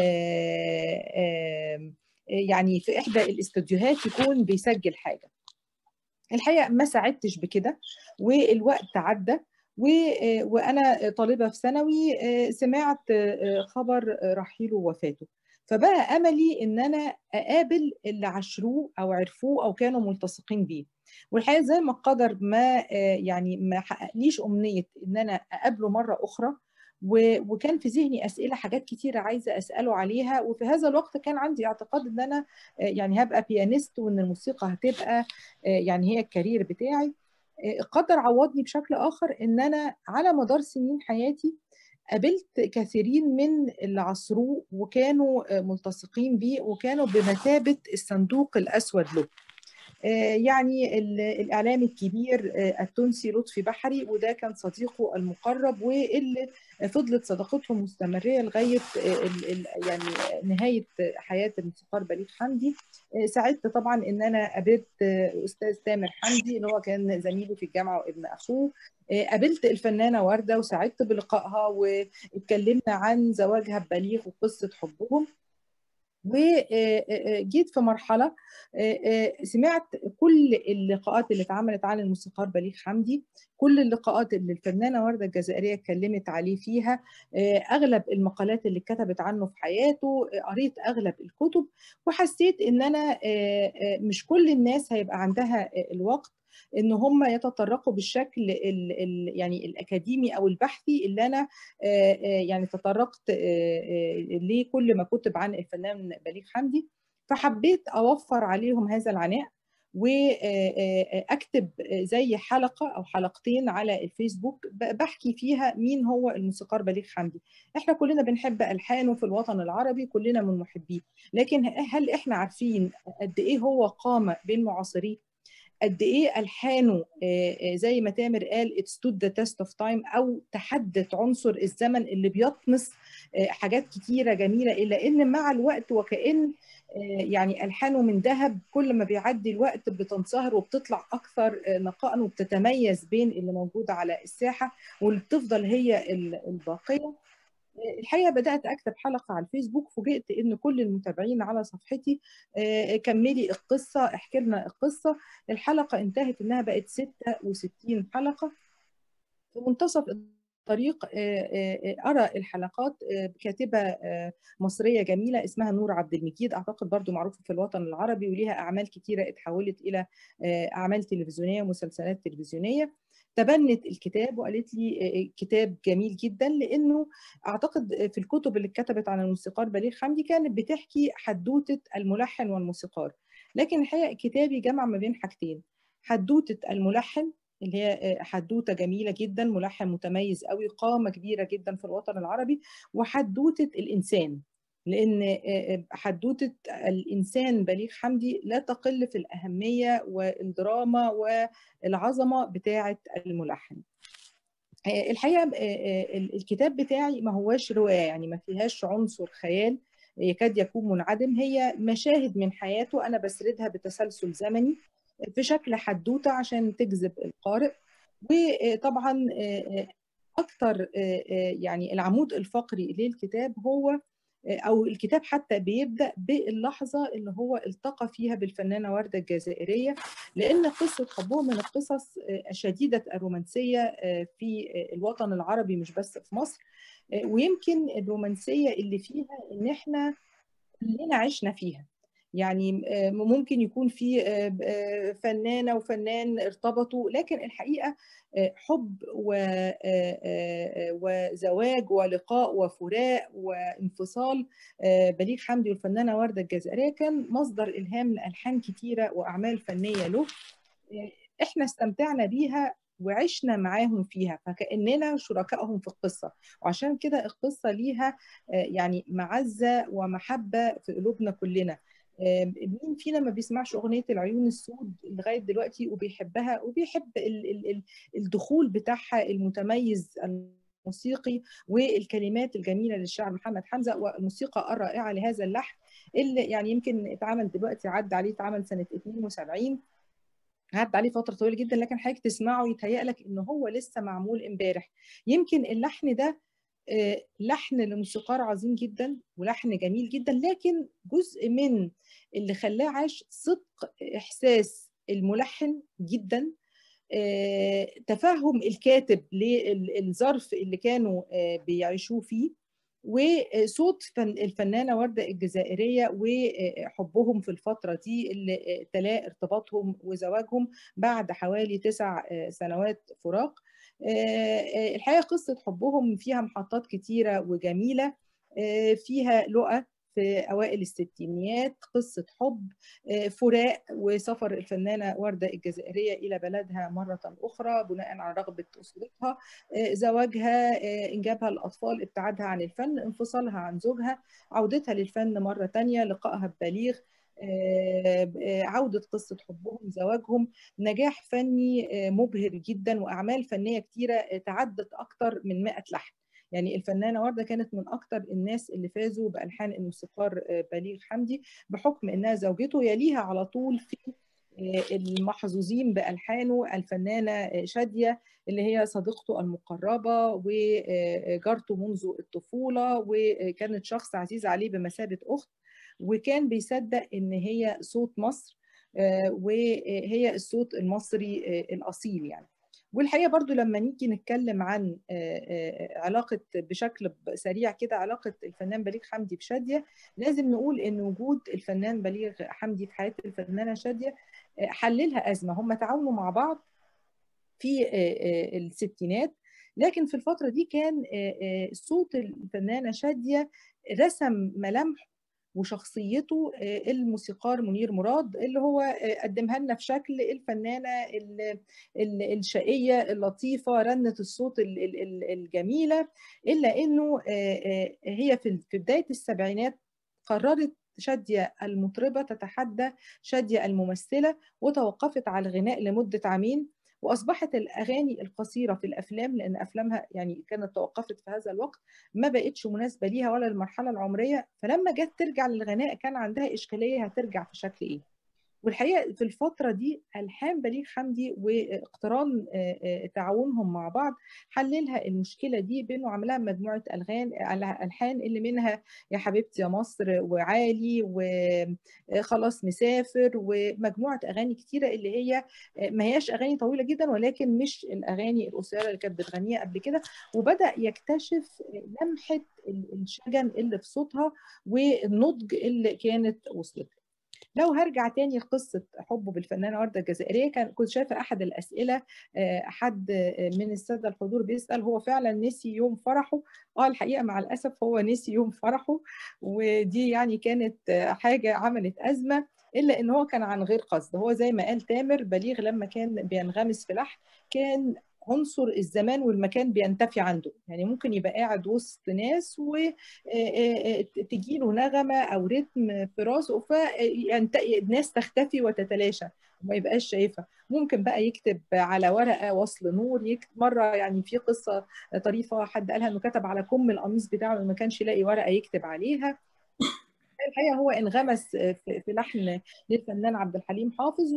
يعني في احدى الاستوديوهات يكون بيسجل حاجه الحقيقه ما ساعدتش بكده والوقت عدى وانا طالبه في ثانوي سمعت خبر رحيله ووفاته فبقى املي ان انا اقابل اللي عاشروه او عرفوه او كانوا ملتصقين بيه والحقيقه زي ما القدر ما يعني ما حققليش امنيه ان انا اقابله مره اخرى وكان في ذهني اسئله حاجات كتيره عايزه اساله عليها وفي هذا الوقت كان عندي اعتقاد ان انا يعني هبقى بيانيست وان الموسيقى هتبقى يعني هي الكارير بتاعي قدر عوضني بشكل اخر ان انا على مدار سنين حياتي قابلت كثيرين من اللي عصروه وكانوا ملتصقين بيه وكانوا بمثابه الصندوق الاسود له يعني الاعلامي الكبير التونسي لطفي بحري وده كان صديقه المقرب واللي فضلت صداقتهم مستمريه لغايه يعني نهايه حياه الموسيقار بليغ حمدي سعدت طبعا ان انا قابلت استاذ تامر حمدي اللي هو كان زميله في الجامعه وابن اخوه قابلت الفنانه ورده وسعدت بلقائها واتكلمنا عن زواجها ببليغ وقصه حبهم وجيت في مرحلة سمعت كل اللقاءات اللي اتعملت عن الموسيقار بليغ حمدي كل اللقاءات اللي الفنانة وردة الجزائرية اتكلمت عليه فيها أغلب المقالات اللي كتبت عنه في حياته قريت أغلب الكتب وحسيت إن أنا مش كل الناس هيبقى عندها الوقت ان هم يتطرقوا بالشكل ال ال يعني الاكاديمي او البحثي اللي انا يعني تطرقت ليه كل ما كتب عن الفنان بليغ حمدي فحبيت اوفر عليهم هذا العناء واكتب زي حلقه او حلقتين على الفيسبوك بحكي فيها مين هو الموسيقار بليغ حمدي احنا كلنا بنحب الحانه في الوطن العربي كلنا من محبيه لكن هل احنا عارفين قد ايه هو قامه بين معاصريه قد ايه الحانه زي ما تامر قال it stood the test of time او تحدت عنصر الزمن اللي بيطمس حاجات كتيره جميله الا ان مع الوقت وكان يعني الحانه من ذهب كل ما بيعدي الوقت بتنصهر وبتطلع اكثر نقاء وبتتميز بين اللي موجوده على الساحه واللي بتفضل هي الباقيه الحقيقه بدات اكتب حلقه على الفيسبوك فوجئت ان كل المتابعين على صفحتي كملي القصه احكي لنا القصه الحلقه انتهت انها بقت 66 حلقه في منتصف الطريق ارى الحلقات كاتبه مصريه جميله اسمها نور عبد المجيد اعتقد برضو معروفه في الوطن العربي وليها اعمال كتيره اتحولت الى اعمال تلفزيونيه ومسلسلات تلفزيونيه تبنت الكتاب وقالت لي كتاب جميل جدا لانه اعتقد في الكتب اللي اتكتبت عن الموسيقار بليغ حمدي كانت بتحكي حدوته الملحن والموسيقار لكن الحقيقه كتابي جمع ما بين حاجتين حدوته الملحن اللي هي حدوته جميله جدا ملحن متميز قوي قامه كبيره جدا في الوطن العربي وحدوته الانسان لان حدوته الانسان بليغ حمدي لا تقل في الاهميه والدراما والعظمه بتاعه الملحن الحقيقه الكتاب بتاعي ما هواش روايه يعني ما فيهاش عنصر خيال يكاد يكون منعدم هي مشاهد من حياته انا بسردها بتسلسل زمني في شكل حدوته عشان تجذب القارئ وطبعا اكثر يعني العمود الفقري للكتاب هو او الكتاب حتى بيبدا باللحظه اللي هو التقى فيها بالفنانه ورده الجزائريه لان قصه حبهم من القصص شديده الرومانسيه في الوطن العربي مش بس في مصر ويمكن الرومانسيه اللي فيها ان احنا كلنا عشنا فيها يعني ممكن يكون في فنانه وفنان ارتبطوا لكن الحقيقه حب وزواج ولقاء وفراق وانفصال بليغ حمدي والفنانه ورده الجزائريه كان مصدر الهام لالحان كتيره واعمال فنيه له احنا استمتعنا بيها وعشنا معاهم فيها فكاننا شركائهم في القصه وعشان كده القصه ليها يعني معزه ومحبه في قلوبنا كلنا مين فينا ما بيسمعش اغنيه العيون السود لغايه دلوقتي وبيحبها وبيحب ال ال الدخول بتاعها المتميز الموسيقي والكلمات الجميله للشاعر محمد حمزه والموسيقى الرائعه لهذا اللحن اللي يعني يمكن اتعمل دلوقتي عدى عليه اتعمل سنه 72 عدى عليه فتره طويله جدا لكن حضرتك تسمعه يتهيأ لك ان هو لسه معمول امبارح يمكن اللحن ده لحن لموسيقار عظيم جدا ولحن جميل جدا لكن جزء من اللي خلاه عاش صدق احساس الملحن جدا تفهم الكاتب للظرف اللي كانوا بيعيشوه فيه وصوت الفنانه ورده الجزائريه وحبهم في الفتره دي اللي تلا ارتباطهم وزواجهم بعد حوالي تسع سنوات فراق الحقيقه قصه حبهم فيها محطات كتيره وجميله فيها لقى في اوائل الستينيات قصه حب فراق وسفر الفنانه ورده الجزائريه الى بلدها مره اخرى بناء على رغبه اسرتها زواجها انجابها الاطفال ابتعادها عن الفن انفصالها عن زوجها عودتها للفن مره ثانيه لقائها ببليغ عودة قصة حبهم زواجهم نجاح فني مبهر جدا وأعمال فنية كتيرة تعدت أكتر من 100 لحن يعني الفنانة وردة كانت من أكتر الناس اللي فازوا بألحان الموسيقار بليغ حمدي بحكم إنها زوجته يليها على طول في المحظوظين بألحانه الفنانة شادية اللي هي صديقته المقربة وجارته منذ الطفولة وكانت شخص عزيز عليه بمثابة أخت وكان بيصدق ان هي صوت مصر وهي الصوت المصري الاصيل يعني والحقيقه برضو لما نيجي نتكلم عن علاقه بشكل سريع كده علاقه الفنان بليغ حمدي بشاديه لازم نقول ان وجود الفنان بليغ حمدي في حياه الفنانه شاديه حللها ازمه هم تعاونوا مع بعض في الستينات لكن في الفتره دي كان صوت الفنانه شاديه رسم ملامح وشخصيته الموسيقار منير مراد اللي هو قدمها لنا في شكل الفنانه الشقيه اللطيفه رنه الصوت الجميله الا انه هي في بدايه السبعينات قررت شادية المطربة تتحدى شادية الممثلة وتوقفت على الغناء لمدة عامين واصبحت الاغاني القصيره في الافلام لان افلامها يعني كانت توقفت في هذا الوقت ما بقتش مناسبه ليها ولا المرحله العمريه فلما جت ترجع للغناء كان عندها اشكاليه هترجع في شكل ايه والحقيقه في الفتره دي الحان بليغ حمدي واقتران تعاونهم مع بعض حللها المشكله دي بانه عملها مجموعه الغان الحان اللي منها يا حبيبتي يا مصر وعالي وخلاص مسافر ومجموعه اغاني كتيره اللي هي ما هياش اغاني طويله جدا ولكن مش الاغاني القصيره اللي كانت بتغنيها قبل كده وبدا يكتشف لمحه الشجن اللي في صوتها والنضج اللي كانت وصلت له لو هرجع تاني لقصه حبه بالفنانه ورده الجزائريه كان كنت شايفه احد الاسئله حد من الساده الحضور بيسال هو فعلا نسي يوم فرحه اه الحقيقه مع الاسف هو نسي يوم فرحه ودي يعني كانت حاجه عملت ازمه الا ان هو كان عن غير قصد هو زي ما قال تامر بليغ لما كان بينغمس في لحن كان عنصر الزمان والمكان بينتفي عنده يعني ممكن يبقى قاعد وسط ناس وتجي له نغمه او رتم في راسه فالناس تختفي وتتلاشى وما يبقاش شايفها ممكن بقى يكتب على ورقه وصل نور يكتب مره يعني في قصه طريفه حد قالها انه كتب على كم القميص بتاعه ما كانش يلاقي ورقه يكتب عليها الحقيقه هو انغمس في لحن للفنان عبد الحليم حافظ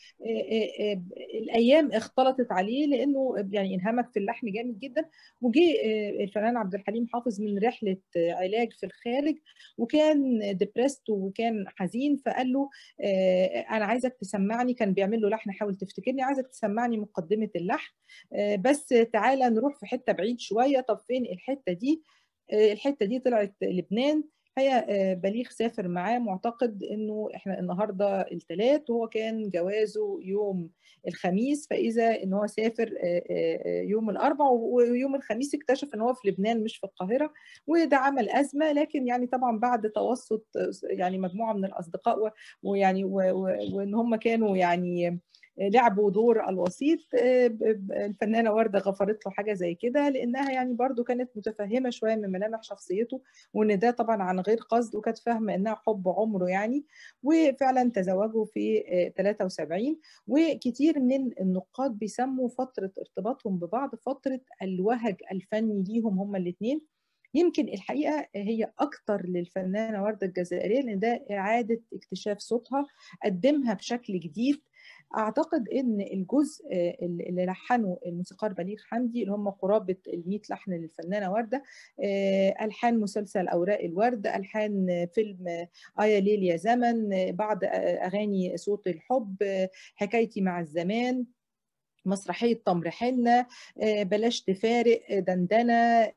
والايام اختلطت عليه لانه يعني انهمك في اللحن جامد جدا وجي الفنان عبد الحليم حافظ من رحله علاج في الخارج وكان ديبرست وكان حزين فقال له انا عايزك تسمعني كان بيعمل له لحن حاول تفتكرني عايزك تسمعني مقدمه اللحن بس تعالى نروح في حته بعيد شويه طب فين الحته دي الحته دي طلعت لبنان الحقيقه بليغ سافر معاه معتقد انه احنا النهارده الثلاث وهو كان جوازه يوم الخميس فاذا ان هو سافر يوم الاربع ويوم الخميس اكتشف ان هو في لبنان مش في القاهره وده عمل ازمه لكن يعني طبعا بعد توسط يعني مجموعه من الاصدقاء ويعني وان هم كانوا يعني لعبوا دور الوسيط الفنانه ورده غفرت له حاجه زي كده لانها يعني برضو كانت متفهمه شويه من ملامح شخصيته وان ده طبعا عن غير قصد وكانت فاهمه انها حب عمره يعني وفعلا تزوجوا في 73 وكتير من النقاد بيسموا فتره ارتباطهم ببعض فتره الوهج الفني ليهم هما الاثنين يمكن الحقيقه هي اكتر للفنانه ورده الجزائريه لان ده اعاده اكتشاف صوتها قدمها بشكل جديد اعتقد ان الجزء اللي لحنه الموسيقار بليغ حمدي اللي هم قرابه ال 100 لحن للفنانه ورده الحان مسلسل اوراق الورد الحان فيلم ايا ليل يا زمن بعض اغاني صوت الحب حكايتي مع الزمان مسرحيه تمر حنه بلاش تفارق دندنه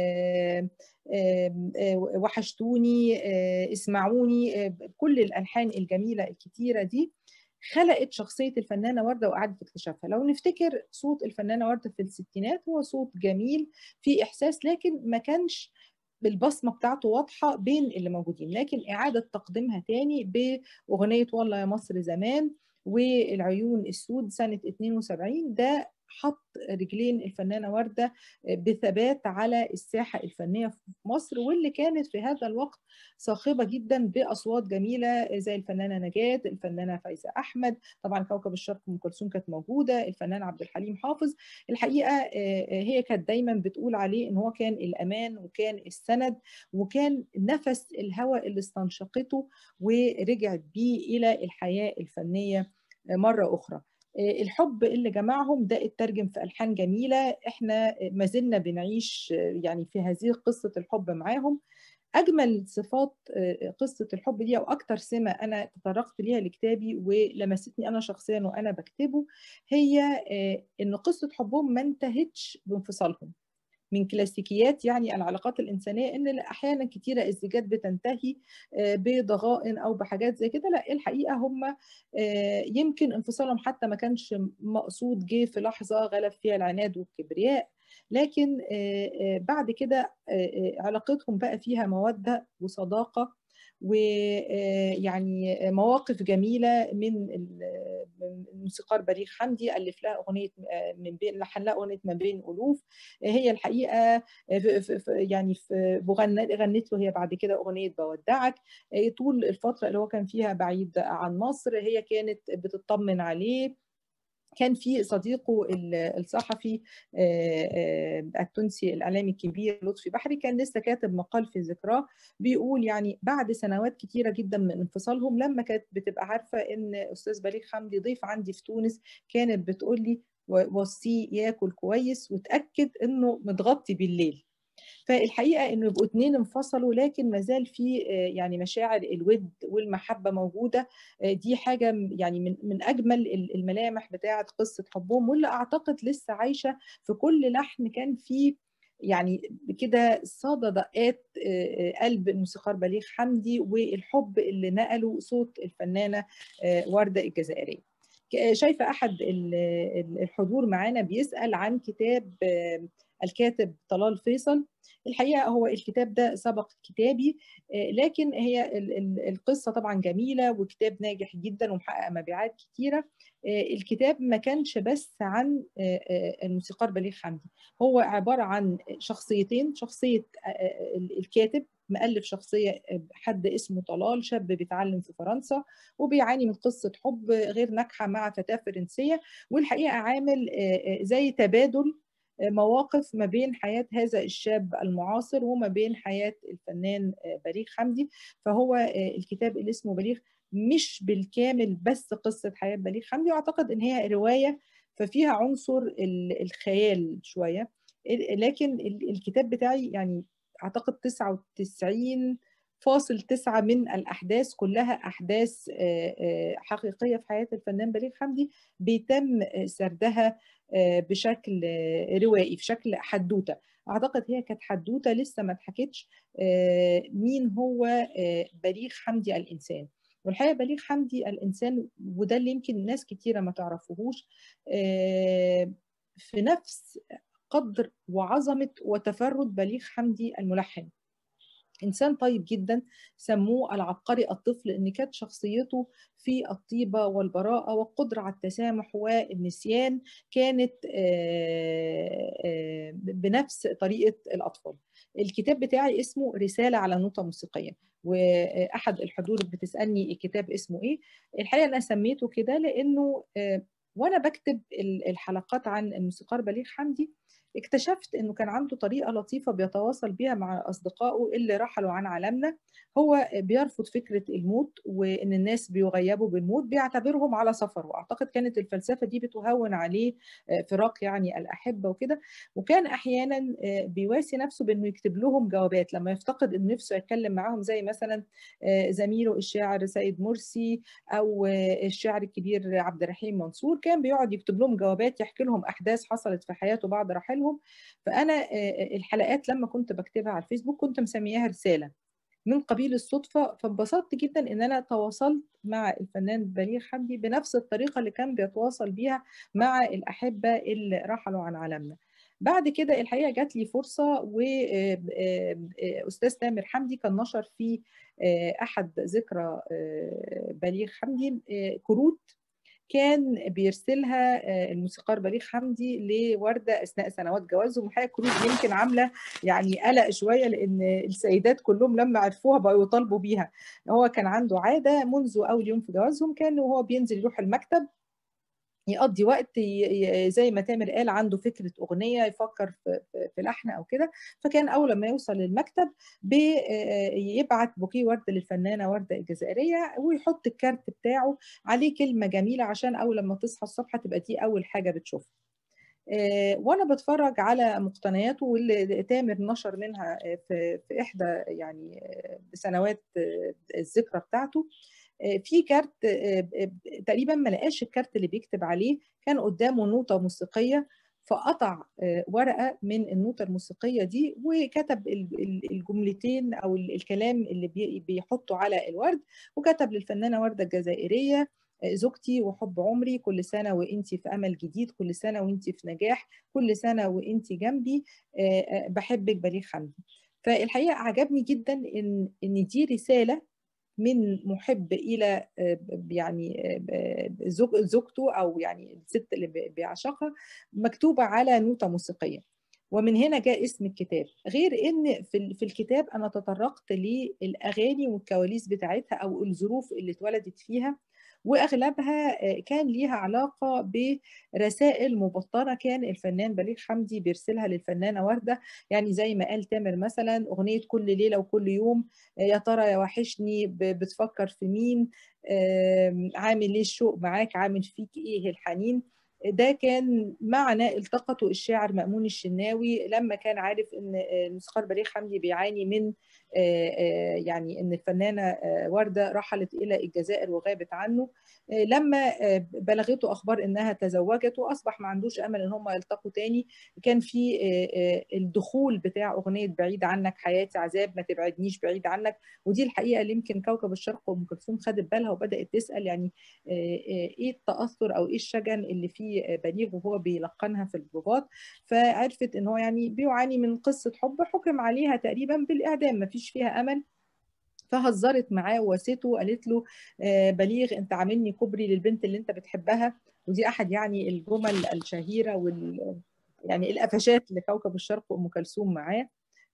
وحشتوني اسمعوني كل الالحان الجميله الكتيره دي خلقت شخصية الفنانة وردة وقعدت اكتشافها لو نفتكر صوت الفنانة وردة في الستينات هو صوت جميل في إحساس لكن ما كانش بالبصمة بتاعته واضحة بين اللي موجودين لكن إعادة تقديمها تاني بأغنية والله يا مصر زمان والعيون السود سنة 72 ده حط رجلين الفنانه ورده بثبات على الساحه الفنيه في مصر واللي كانت في هذا الوقت صاخبه جدا باصوات جميله زي الفنانه نجاة الفنانه فايزه احمد طبعا كوكب الشرق ام كلثوم كانت موجوده الفنان عبد الحليم حافظ الحقيقه هي كانت دايما بتقول عليه ان هو كان الامان وكان السند وكان نفس الهواء اللي استنشقته ورجعت بيه الى الحياه الفنيه مره اخرى الحب اللي جمعهم ده اترجم في الحان جميله احنا ما زلنا بنعيش يعني في هذه قصه الحب معاهم اجمل صفات قصه الحب دي او اكتر سمه انا تطرقت ليها لكتابي ولمستني انا شخصيا وانا بكتبه هي ان قصه حبهم ما انتهتش بانفصالهم من كلاسيكيات يعني العلاقات الإنسانية إن أحيانا كتيرة الزيجات بتنتهي بضغائن أو بحاجات زي كده لا الحقيقة هم يمكن انفصالهم حتى ما كانش مقصود جه في لحظة غلب فيها العناد والكبرياء لكن بعد كده علاقتهم بقى فيها مودة وصداقة ويعني مواقف جميله من الموسيقار بليغ حمدي الف لها اغنيه من بين لحن لها اغنيه ما بين الوف هي الحقيقه يعني غنت له هي بعد كده اغنيه بودعك طول الفتره اللي هو كان فيها بعيد عن مصر هي كانت بتطمن عليه كان في صديقه الصحفي التونسي الاعلامي الكبير لطفي بحري كان لسه كاتب مقال في ذكراه بيقول يعني بعد سنوات كتيره جدا من انفصالهم لما كانت بتبقى عارفه ان استاذ بليغ حمدي ضيف عندي في تونس كانت بتقول لي وصيه ياكل كويس وتاكد انه متغطي بالليل فالحقيقه انه يبقوا اتنين انفصلوا لكن ما زال في يعني مشاعر الود والمحبه موجوده دي حاجه يعني من من اجمل الملامح بتاعه قصه حبهم واللي اعتقد لسه عايشه في كل لحن كان فيه يعني كده صدى دقات قلب الموسيقار بليغ حمدي والحب اللي نقله صوت الفنانه ورده الجزائريه. شايفه احد الحضور معانا بيسال عن كتاب الكاتب طلال فيصل الحقيقه هو الكتاب ده سبق كتابي لكن هي القصه طبعا جميله وكتاب ناجح جدا ومحقق مبيعات كتيره الكتاب ما كانش بس عن الموسيقار بليغ حمدي هو عباره عن شخصيتين شخصيه الكاتب مؤلف شخصيه حد اسمه طلال شاب بيتعلم في فرنسا وبيعاني من قصه حب غير ناجحه مع فتاه فرنسيه والحقيقه عامل زي تبادل مواقف ما بين حياة هذا الشاب المعاصر وما بين حياة الفنان بليغ حمدي فهو الكتاب اللي اسمه بليغ مش بالكامل بس قصة حياة بليغ حمدي واعتقد ان هي رواية ففيها عنصر الخيال شوية لكن الكتاب بتاعي يعني اعتقد 99 فاصل تسعة من الأحداث كلها أحداث حقيقية في حياة الفنان بليغ حمدي بيتم سردها بشكل روائي في شكل حدوتة أعتقد هي كانت حدوتة لسه ما اتحكتش مين هو بليغ حمدي الإنسان والحقيقة بليغ حمدي الإنسان وده اللي يمكن ناس كتيرة ما تعرفوهوش في نفس قدر وعظمة وتفرد بليغ حمدي الملحن انسان طيب جدا سموه العبقري الطفل ان كانت شخصيته في الطيبه والبراءه والقدره على التسامح والنسيان كانت بنفس طريقه الاطفال الكتاب بتاعي اسمه رساله على نوتة موسيقيه واحد الحضور بتسالني الكتاب اسمه ايه الحقيقه انا سميته كده لانه وانا بكتب الحلقات عن الموسيقار بليغ حمدي اكتشفت انه كان عنده طريقه لطيفه بيتواصل بيها مع اصدقائه اللي رحلوا عن عالمنا هو بيرفض فكره الموت وان الناس بيغيبوا بالموت بيعتبرهم على سفر واعتقد كانت الفلسفه دي بتهون عليه فراق يعني الاحبه وكده وكان احيانا بيواسي نفسه بانه يكتب لهم جوابات لما يفتقد ان نفسه يتكلم معاهم زي مثلا زميله الشاعر سيد مرسي او الشاعر الكبير عبد الرحيم منصور كان بيقعد يكتب لهم جوابات يحكي لهم احداث حصلت في حياته بعد رحيلهم لهم فانا الحلقات لما كنت بكتبها على الفيسبوك كنت مسمياها رساله من قبيل الصدفه فانبسطت جدا ان انا تواصلت مع الفنان بليغ حمدي بنفس الطريقه اللي كان بيتواصل بيها مع الاحبه اللي رحلوا عن عالمنا بعد كده الحقيقه جات لي فرصه واستاذ تامر حمدي كان نشر في احد ذكرى بليغ حمدي كروت كان بيرسلها الموسيقار بليغ حمدي لورده اثناء سنوات جوازهم وحقيقه كروت يمكن عامله يعني قلق شويه لان السيدات كلهم لما عرفوها بقوا يطالبوا بيها هو كان عنده عاده منذ اول يوم في جوازهم كان وهو بينزل يروح المكتب يقضي وقت زي ما تامر قال عنده فكره اغنيه يفكر في, في لحن او كده فكان اول ما يوصل للمكتب بيبعت بوكيه ورده للفنانه ورده الجزائريه ويحط الكارت بتاعه عليه كلمه جميله عشان اول لما تصحى الصبح تبقى دي اول حاجه بتشوفها وانا بتفرج على مقتنياته واللي تامر نشر منها في في احدى يعني سنوات الذكرى بتاعته في كارت تقريبا ما لقاش الكارت اللي بيكتب عليه كان قدامه نوتة موسيقية فقطع ورقة من النوتة الموسيقية دي وكتب الجملتين أو الكلام اللي بيحطه على الورد وكتب للفنانة وردة الجزائرية زوجتي وحب عمري كل سنة وانتي في أمل جديد كل سنة وانتي في نجاح كل سنة وانتي جنبي بحبك بليغ حمدي فالحقيقة عجبني جدا إن إن دي رسالة من محب الى يعني زوجته او يعني الست اللي بيعشقها مكتوبه على نوته موسيقيه ومن هنا جاء اسم الكتاب غير ان في في الكتاب انا تطرقت للاغاني والكواليس بتاعتها او الظروف اللي اتولدت فيها واغلبها كان ليها علاقه برسائل مبطنه كان الفنان بليغ حمدي بيرسلها للفنانه ورده يعني زي ما قال تامر مثلا اغنيه كل ليله وكل يوم يا ترى يا وحشني بتفكر في مين عامل ليه الشوق معاك عامل فيك ايه الحنين ده كان معنى التقطه الشاعر مأمون الشناوي لما كان عارف ان الموسيقار بليغ حمدي بيعاني من يعني ان الفنانه ورده رحلت الى الجزائر وغابت عنه لما بلغته اخبار انها تزوجت واصبح ما عندوش امل ان هم يلتقوا تاني كان في الدخول بتاع اغنيه بعيد عنك حياتي عذاب ما تبعدنيش بعيد عنك ودي الحقيقه اللي يمكن كوكب الشرق وام كلثوم خدت بالها وبدات تسال يعني ايه التاثر او ايه الشجن اللي في بليغ وهو بيلقنها في البروفات فعرفت ان هو يعني بيعاني من قصه حب حكم عليها تقريبا بالاعدام ما فيش فيها امل فهزرت معاه وواسته قالت له بليغ انت عاملني كوبري للبنت اللي انت بتحبها ودي احد يعني الجمل الشهيره وال يعني القفشات لكوكب الشرق وام كلثوم معاه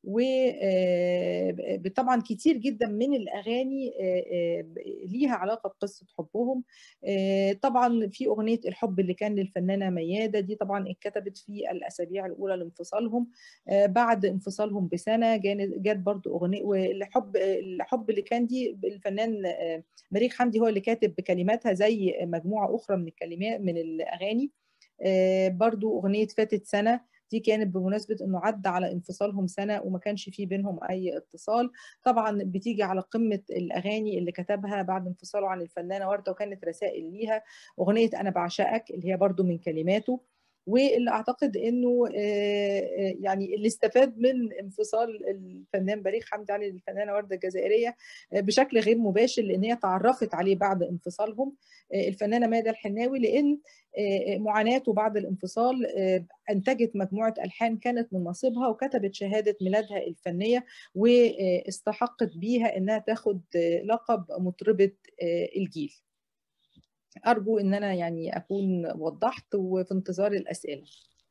وطبعا كتير جدا من الاغاني ليها علاقه بقصه حبهم طبعا في اغنيه الحب اللي كان للفنانه مياده دي طبعا اتكتبت في الاسابيع الاولى لانفصالهم بعد انفصالهم بسنه جت برضو اغنيه والحب الحب اللي كان دي الفنان بليغ حمدي هو اللي كاتب بكلماتها زي مجموعه اخرى من الكلمات من الاغاني برضو اغنيه فاتت سنه دي كانت بمناسبة انه عدى على انفصالهم سنة وما كانش في بينهم اي اتصال طبعا بتيجي على قمة الاغاني اللي كتبها بعد انفصاله عن الفنانة وردة وكانت رسائل ليها اغنية انا بعشقك اللي هي برضو من كلماته واللي اعتقد انه يعني اللي استفاد من انفصال الفنان بليغ حمدي عن الفنانه ورده الجزائريه بشكل غير مباشر لان هي تعرفت عليه بعد انفصالهم الفنانه ماده الحناوي لان معاناته بعد الانفصال انتجت مجموعه الحان كانت من نصيبها وكتبت شهاده ميلادها الفنيه واستحقت بيها انها تاخد لقب مطربه الجيل ارجو ان انا يعني اكون وضحت وفي انتظار الاسئله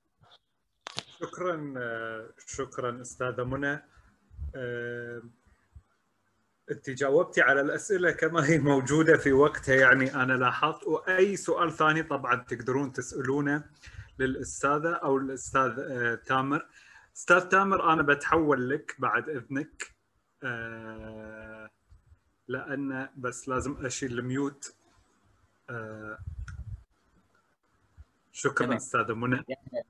شكرا شكرا استاذه منى انت جاوبتي على الاسئله كما هي موجوده في وقتها يعني انا لاحظت واي سؤال ثاني طبعا تقدرون تسالونه للاستاذه او الاستاذ تامر استاذ تامر انا بتحول لك بعد اذنك لان بس لازم اشيل الميوت آه شكرا تمام. استاذه منى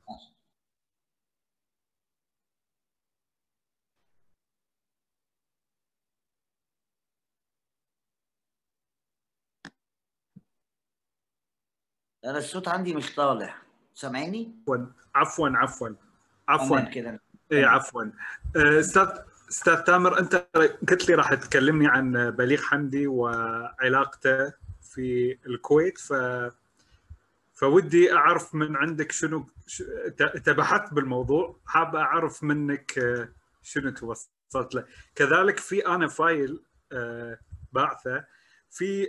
انا الصوت عندي مش طالع سامعيني عفوا عفوا عفوا عفوا كده ايه عفوا استاذ استاذ تامر انت قلت لي راح تكلمني عن بليغ حمدي وعلاقته في الكويت ف فودي اعرف من عندك شنو انت بحثت بالموضوع حاب اعرف منك شنو توصلت له كذلك في انا فايل بعثه في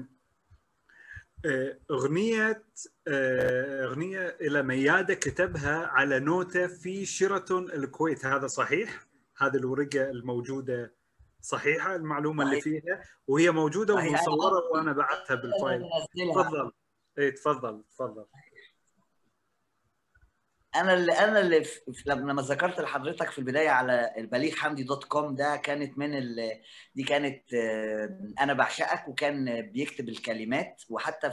اغنيه اغنيه الى مياده كتبها على نوته في شيراتون الكويت هذا صحيح؟ هذه الورقه الموجوده صحيحه المعلومه صحيح. اللي فيها وهي موجوده ومصوره وانا بعتها بالفايل تفضل اي تفضل تفضل انا اللي انا اللي في لما ذكرت لحضرتك في البدايه على البليغ حمدي دوت كوم ده كانت من ال... دي كانت انا بعشقك وكان بيكتب الكلمات وحتى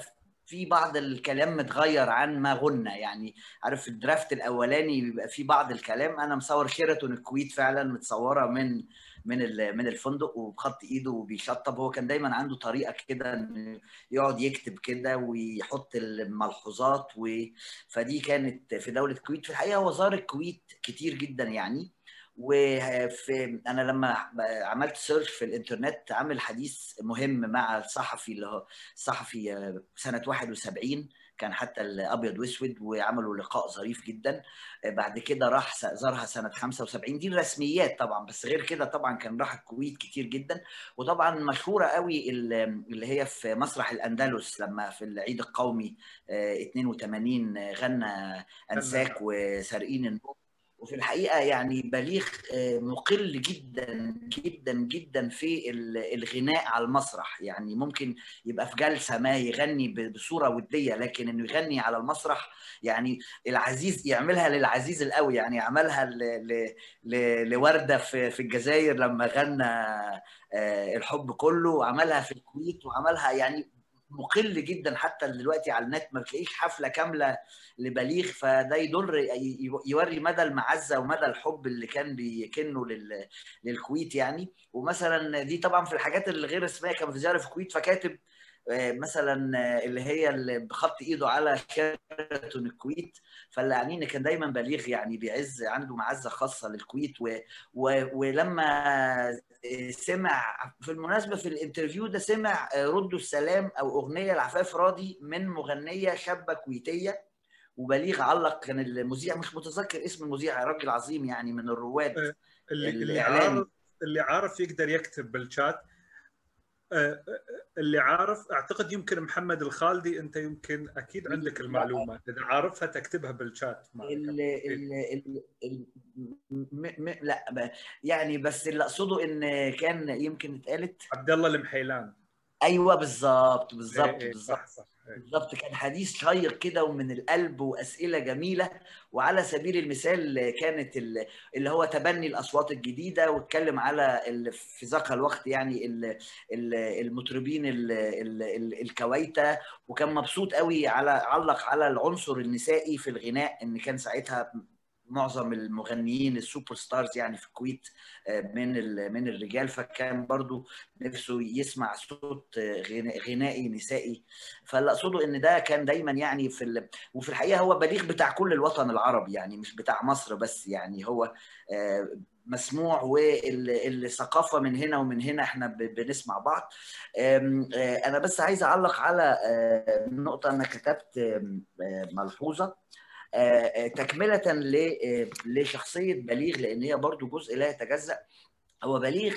في بعض الكلام متغير عن ما غنى يعني عارف في الدرافت الاولاني بيبقى في بعض الكلام انا مصور شيراتون الكويت فعلا متصوره من من من الفندق وبخط ايده وبيشطب هو كان دايما عنده طريقه كده انه يقعد يكتب كده ويحط الملحوظات و... فدي كانت في دوله الكويت في الحقيقه هو زار الكويت كتير جدا يعني وفي انا لما عملت سيرش في الانترنت عامل حديث مهم مع الصحفي اللي هو الصحفي سنه 71 كان حتى الابيض واسود وعملوا لقاء ظريف جدا بعد كده راح زارها سنه 75 دي الرسميات طبعا بس غير كده طبعا كان راح الكويت كتير جدا وطبعا مشهوره قوي اللي هي في مسرح الاندلس لما في العيد القومي 82 غنى انساك وسارقين النوم وفي الحقيقه يعني بليغ مقل جدا جدا جدا في الغناء على المسرح يعني ممكن يبقى في جلسه ما يغني بصوره وديه لكن انه يغني على المسرح يعني العزيز يعملها للعزيز القوي يعني عملها لورده في في الجزائر لما غنى الحب كله وعملها في الكويت وعملها يعني مقل جدا حتى دلوقتي على النت ما بتلاقيش حفله كامله لبليغ فده يدل يوري مدى المعزه ومدى الحب اللي كان بيكنه للكويت يعني ومثلا دي طبعا في الحاجات اللي غير رسميه كان في زياره في الكويت فكاتب مثلا اللي هي اللي بخط ايده على شيراتون الكويت فاللي كان دايما بليغ يعني بيعز عنده معزه خاصه للكويت و... و... ولما سمع في المناسبه في الانترفيو ده سمع ردوا السلام او اغنيه لعفاف راضي من مغنيه شابه كويتيه وبليغ علق كان المذيع مش متذكر اسم المذيع راجل عظيم يعني من الرواد اللي اللي عارف اللي عارف يقدر يكتب بالشات اللي عارف اعتقد يمكن محمد الخالدي انت يمكن اكيد عندك المعلومه اذا عارفها تكتبها بالشات ال ال ال ال م م لا يعني بس اللي اقصده ان كان يمكن اتقالت عبد الله المحيلان ايوه بالظبط بالظبط إيه بالظبط صح صح إيه. بالظبط كان حديث شيق كده ومن القلب واسئله جميله وعلى سبيل المثال كانت اللي هو تبني الاصوات الجديده واتكلم على في ذاك الوقت يعني المطربين الكويته وكان مبسوط قوي على علق على العنصر النسائي في الغناء ان كان ساعتها معظم المغنيين السوبر ستارز يعني في الكويت من من الرجال فكان برضو نفسه يسمع صوت غنائي نسائي فاللي اقصده ان ده كان دايما يعني في ال... وفي الحقيقه هو بليغ بتاع كل الوطن العربي يعني مش بتاع مصر بس يعني هو مسموع والثقافه من هنا ومن هنا احنا بنسمع بعض انا بس عايز اعلق على نقطه انا كتبت ملحوظه تكملة لشخصية بليغ لأن هي برضو جزء لا يتجزأ هو بليغ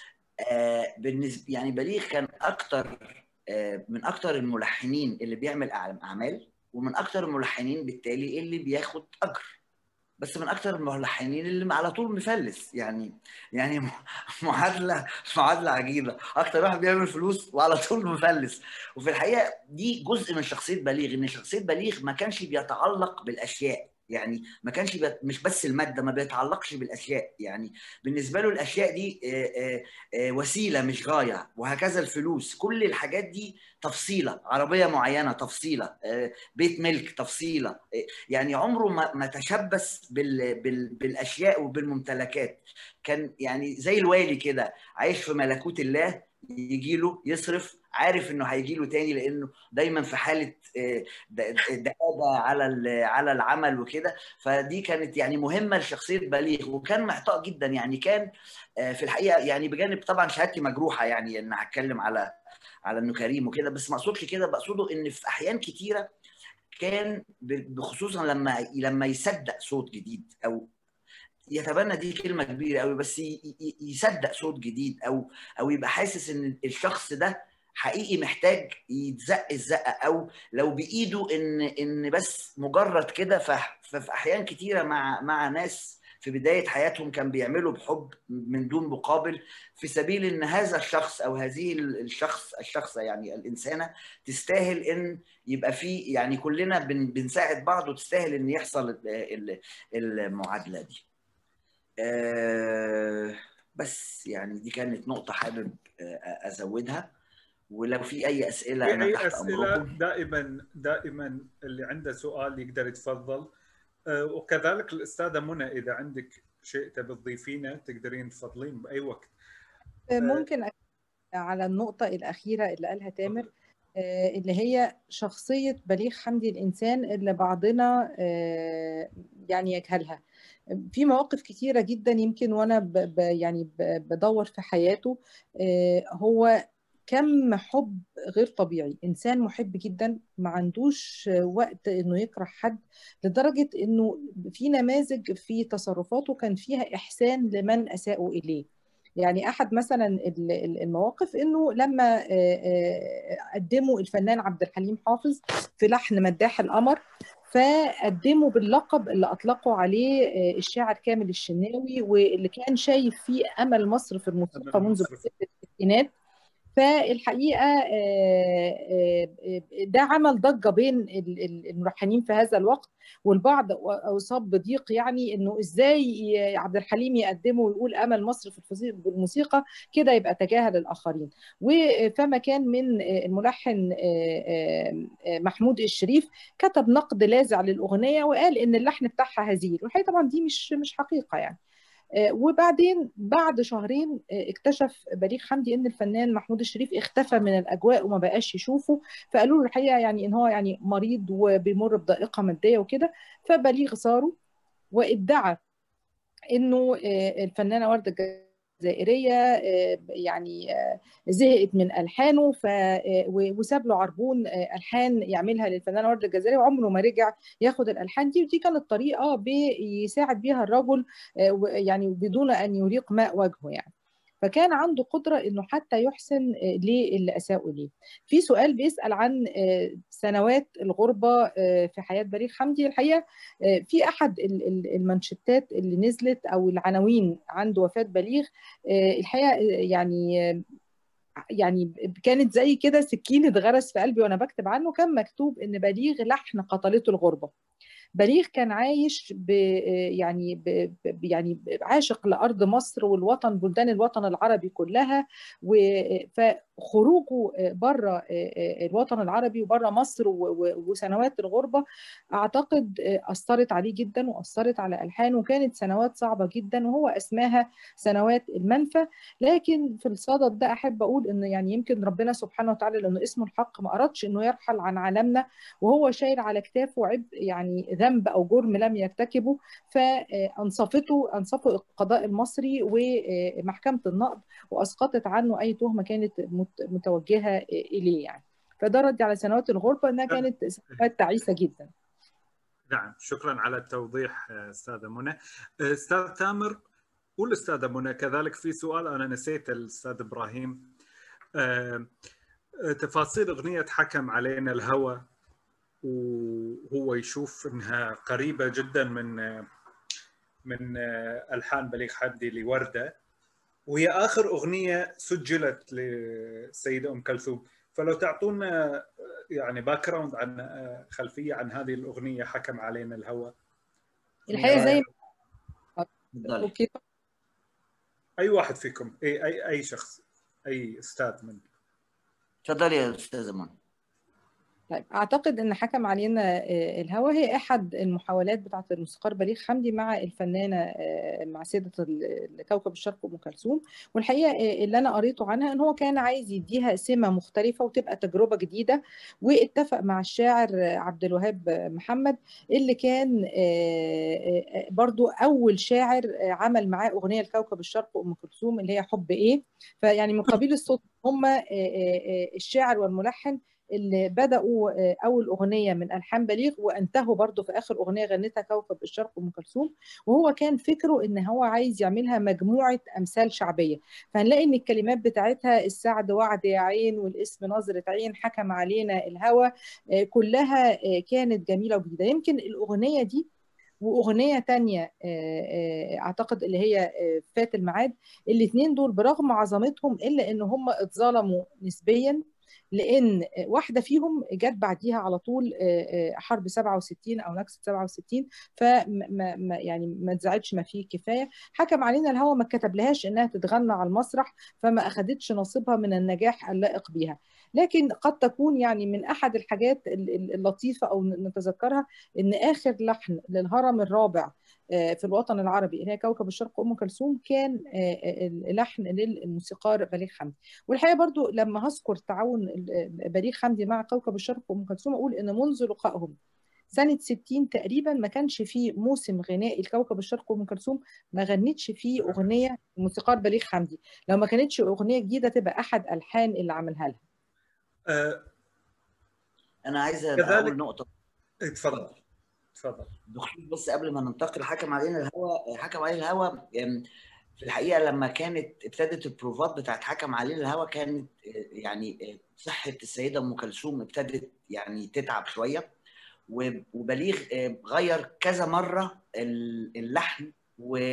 بالنسبة يعني بليغ كان أكتر من أكتر الملحنين اللي بيعمل أعمال ومن أكتر الملحنين بالتالي اللي بياخد أجر بس من اكتر الملحنين اللي على طول مفلس يعني يعني معادله معادله عجيبه اكتر واحد بيعمل فلوس وعلى طول مفلس وفي الحقيقه دي جزء من شخصيه بليغ ان شخصيه بليغ ما كانش بيتعلق بالاشياء يعني ما كانش بي... مش بس الماده ما بيتعلقش بالاشياء يعني بالنسبه له الاشياء دي آآ آآ وسيله مش غايه وهكذا الفلوس كل الحاجات دي تفصيله عربيه معينه تفصيله بيت ملك تفصيله يعني عمره ما, ما تشبث بال... بال... بالاشياء وبالممتلكات كان يعني زي الوالي كده عايش في ملكوت الله يجي له يصرف عارف انه هيجي له تاني لانه دايما في حاله دقابه على على العمل وكده فدي كانت يعني مهمه لشخصيه بليغ وكان محتاط جدا يعني كان في الحقيقه يعني بجانب طبعا شهادتي مجروحه يعني ان هتكلم على على انه كريم وكده بس ما اقصدش كده بقصده ان في احيان كتيره كان بخصوصا لما لما يصدق صوت جديد او يتبنى دي كلمه كبيره قوي بس يصدق صوت جديد او او يبقى حاسس ان الشخص ده حقيقي محتاج يتزق الزقه او لو بايده ان ان بس مجرد كده ففي احيان كتيره مع مع ناس في بدايه حياتهم كان بيعملوا بحب من دون مقابل في سبيل ان هذا الشخص او هذه الشخص الشخصه يعني الانسانه تستاهل ان يبقى في يعني كلنا بنساعد بعض وتستاهل ان يحصل المعادله دي. بس يعني دي كانت نقطه حابب ازودها ولو في اي اسئله في انا اي تحت اسئله امركم دائما دائما اللي عنده سؤال يقدر يتفضل آه، وكذلك الاستاذه منى اذا عندك شيء تبي تضيفينه تقدرين تفضلين باي وقت ممكن أ- على النقطة الأخيرة اللي قالها تامر آه، اللي هي شخصية بليغ حمدي الإنسان اللي بعضنا آه، يعني يجهلها في مواقف كتيرة جدا يمكن وأنا ب ب يعني ب بدور في حياته آه، هو كم حب غير طبيعي إنسان محب جدا ما عندوش وقت إنه يكره حد لدرجة إنه في نماذج في تصرفاته كان فيها إحسان لمن أساءوا إليه يعني احد مثلا ال- ال- المواقف انه لما آه، آه، قدموا الفنان عبد الحليم حافظ في لحن مداح القمر فقدموا باللقب اللي اطلقوا عليه آه، الشاعر كامل الشناوي واللي كان شايف فيه امل مصر في الموسيقى أمل منذ مصر. بدايه الستينات فالحقيقه آه، آه، آه، ده عمل ضجه بين ال- ال- الملحنين في هذا الوقت والبعض اصاب بضيق يعني انه ازاي عبد الحليم يقدمه ويقول امل مصر في الفصيل- بالموسيقى كده يبقى تجاهل الاخرين وفما كان من الملحن محمود الشريف كتب نقد لاذع للاغنيه وقال ان اللحن بتاعها هزيل والحقيقه طبعا دي مش مش حقيقه يعني آه، وبعدين بعد شهرين آه، اكتشف بليغ حمدي ان الفنان محمود الشريف اختفى من الاجواء وما بقاش يشوفه فقالوا له الحقيقه يعني ان هو يعني مريض وبيمر بضائقه ماديه وكده فبليغ زاره وادعى انه آه، الفنانه ورده الجزائريه آه، يعني آه، زهقت من الحانه ف آه، و- وساب له عربون آه، الحان يعملها للفنانه ورده الجزائريه وعمره ما رجع ياخد الالحان دي ودي كانت طريقه بيساعد بيها الرجل آه، و- يعني بدون ان يريق ماء وجهه يعني فكان عنده قدرة انه حتى يحسن آه، للي اساءوا ليه. في سؤال بيسأل عن آه، سنوات الغربة آه، في حياة بليغ حمدي الحقيقة آه، في احد ال- ال- المانشيتات اللي نزلت او العناوين عند وفاة بليغ آه، الحقيقة آه، يعني آه، يعني كانت زي كده سكين اتغرس في قلبي وانا بكتب عنه كان مكتوب ان بليغ لحن قتلته الغربة بليغ كان عايش ب يعني ب ب- يعني ب- عاشق لارض مصر والوطن بلدان الوطن العربي كلها و- فخروجه بره الوطن العربي وبره مصر و- و- وسنوات الغربه اعتقد اثرت عليه جدا واثرت على الحانه وكانت سنوات صعبه جدا وهو اسماها سنوات المنفى لكن في الصدد ده احب اقول ان يعني يمكن ربنا سبحانه وتعالى لانه اسمه الحق ما ارادش انه يرحل عن عالمنا وهو شايل على كتافه عبء يعني ذنب او جرم لم يرتكبه فانصفته انصفه القضاء المصري ومحكمه النقض واسقطت عنه اي تهمه كانت مت- متوجهه اليه يعني فده رد على سنوات الغربه انها كانت سنوات تعيسه جدا نعم شكرا على التوضيح آه، استاذه منى آه، استاذ تامر والاستاذه منى كذلك في سؤال انا نسيت الاستاذ ابراهيم آه، آه، تفاصيل اغنيه حكم علينا الهوى وهو يشوف انها قريبه جدا من آه، من آه، الحان بليغ حمدي لورده وهي اخر اغنيه سجلت للسيده ام كلثوم فلو تعطونا آه، يعني باك جراوند عن آه، خلفيه عن هذه الاغنيه حكم علينا الهوى الحقيقه زي ما اتفضلي اوكي اي واحد فيكم اي اي اي شخص اي استاذ من اتفضلي يا استاذه منى طيب اعتقد ان حكم علينا آه، الهوى هي احد المحاولات بتاعه الموسيقار بليغ حمدي مع الفنانه آه، مع سيده ال- كوكب الشرق ام كلثوم والحقيقه آه، اللي انا قريته عنها ان هو كان عايز يديها سمه مختلفه وتبقى تجربه جديده واتفق مع الشاعر آه، عبد الوهاب محمد اللي كان آه، آه، برضو اول شاعر آه، عمل معاه اغنيه لكوكب الشرق ام كلثوم اللي هي حب ايه فيعني من قبيل الصوت هم الشاعر والملحن اللي بدأوا آه، أول أغنية من ألحان بليغ وانتهوا برضو في آخر أغنية غنتها كوكب الشرق أم كلثوم وهو كان فكره إن هو عايز يعملها مجموعة أمثال شعبية فهنلاقي إن الكلمات بتاعتها السعد وعد يا عين والاسم نظرة عين حكم علينا الهوى آه، كلها آه، كانت جميلة وجديدة يمكن الأغنية دي واغنيه تانية آه، آه، اعتقد اللي هي آه، فات الميعاد الاثنين دول برغم عظمتهم الا ان هم اتظلموا نسبيا لان واحده فيهم جت بعديها على طول آه، آه، حرب 67 او نكسه 67 فما ما يعني ما اتذاعتش ما فيه كفايه حكم علينا الهوى ما كتب لهاش انها تتغنى على المسرح فما اخدتش نصيبها من النجاح اللائق بيها لكن قد تكون يعني من احد الحاجات اللطيفه او نتذكرها ان اخر لحن للهرم الرابع في الوطن العربي اللي هي كوكب الشرق ام كلثوم كان لحن للموسيقار بليغ حمدي والحقيقه برضو لما هذكر تعاون بليغ حمدي مع كوكب الشرق وام كلثوم اقول ان منذ لقائهم سنة 60 تقريبا ما كانش فيه موسم غنائي لكوكب الشرق وام كلثوم ما غنتش فيه أغنية الموسيقار بليغ حمدي لو ما كانتش أغنية جديدة تبقى أحد ألحان اللي عملها لها أه أنا عايزة كذلك- أقول نقطة اتفضل تفضل بخصوص بس قبل ما ننتقل حكم علينا الهوا حكم علينا الهوا أم، في الحقيقه لما كانت ابتدت البروفات بتاعت حكم علينا الهوا كانت آه، يعني آه، صحه السيده ام كلثوم ابتدت يعني تتعب شويه و- وبليغ آه، غير كذا مره ال- اللحن و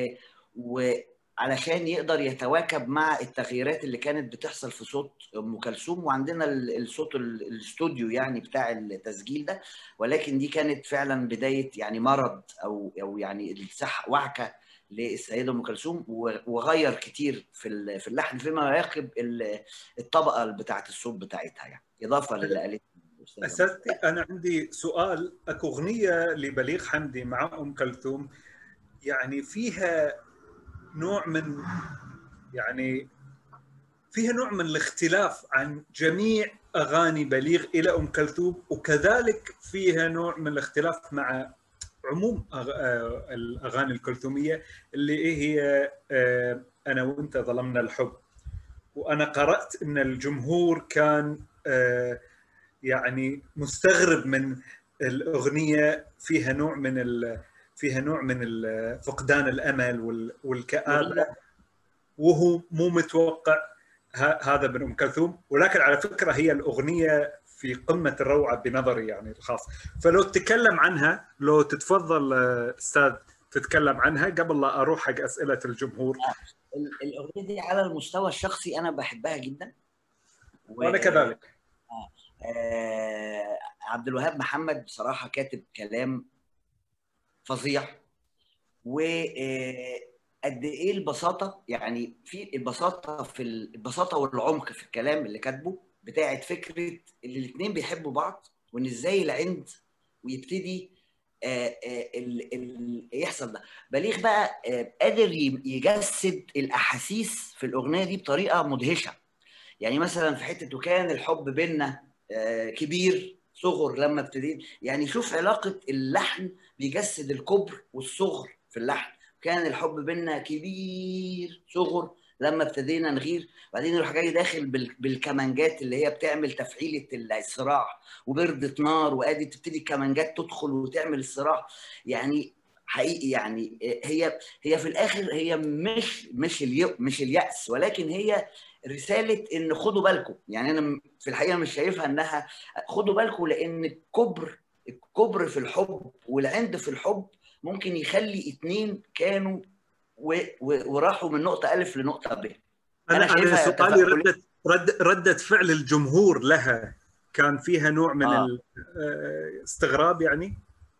وعلشان يقدر يتواكب مع التغييرات اللي كانت بتحصل في صوت ام كلثوم وعندنا ال- الصوت ال- الاستوديو يعني بتاع التسجيل ده ولكن دي كانت فعلا بدايه يعني مرض او او يعني الصح وعكه للسيده ام كلثوم و- وغير كتير في ال- في اللحن فيما يراقب ال- الطبقه بتاعه الصوت بتاعتها يعني اضافه للي قالته الأستاذة اساتذتي انا عندي سؤال اكو اغنيه لبليغ حمدي مع ام كلثوم يعني فيها نوع من يعني فيها نوع من الاختلاف عن جميع اغاني بليغ الى ام كلثوم وكذلك فيها نوع من الاختلاف مع عموم أغ- آه، الاغاني الكلثوميه اللي إيه هي آه، انا وانت ظلمنا الحب وانا قرات ان الجمهور كان آه، يعني مستغرب من الاغنيه فيها نوع من ال- فيها نوع من ال- فقدان الامل وال- والكآبه وهو مو متوقع ه- هذا من ام كلثوم ولكن على فكره هي الاغنيه في قمه الروعه بنظري يعني الخاص فلو تتكلم عنها لو تتفضل آه، استاذ تتكلم عنها قبل لا اروح حق اسئله الجمهور ال- الاغنيه دي على المستوى الشخصي انا بحبها جدا و- وانا كذلك آه، عبد الوهاب محمد بصراحه كاتب كلام فظيع وقد ايه البساطه يعني في البساطه في ال- البساطه والعمق في الكلام اللي كاتبه بتاعت فكره ان الاثنين بيحبوا بعض وان ازاي العند ويبتدي آه، آه، ال- ال- يحصل ده بليغ بقى آه، قادر ي- يجسد الاحاسيس في الاغنيه دي بطريقه مدهشه يعني مثلا في حته وكان الحب بينا آه، كبير صغر لما ابتديت يعني شوف علاقه اللحن بيجسد الكبر والصغر في اللحن كان الحب بينا كبير صغر لما ابتدينا نغير بعدين يروح جاي داخل بال- بالكمانجات اللي هي بتعمل تفعيله الصراع وبردة نار وادي تبتدي الكمانجات تدخل وتعمل الصراع يعني حقيقي يعني هي هي في الاخر هي مش مش الي مش اليأس ولكن هي رساله ان خدوا بالكم يعني انا في الحقيقه مش شايفها انها خدوا بالكم لان الكبر الكبر في الحب والعند في الحب ممكن يخلي اتنين كانوا و... و... وراحوا من نقطه الف لنقطه ب انا أنا انا شايفها سؤالي تفاعلية. رده رد رده فعل الجمهور لها كان فيها نوع من آه. الاستغراب يعني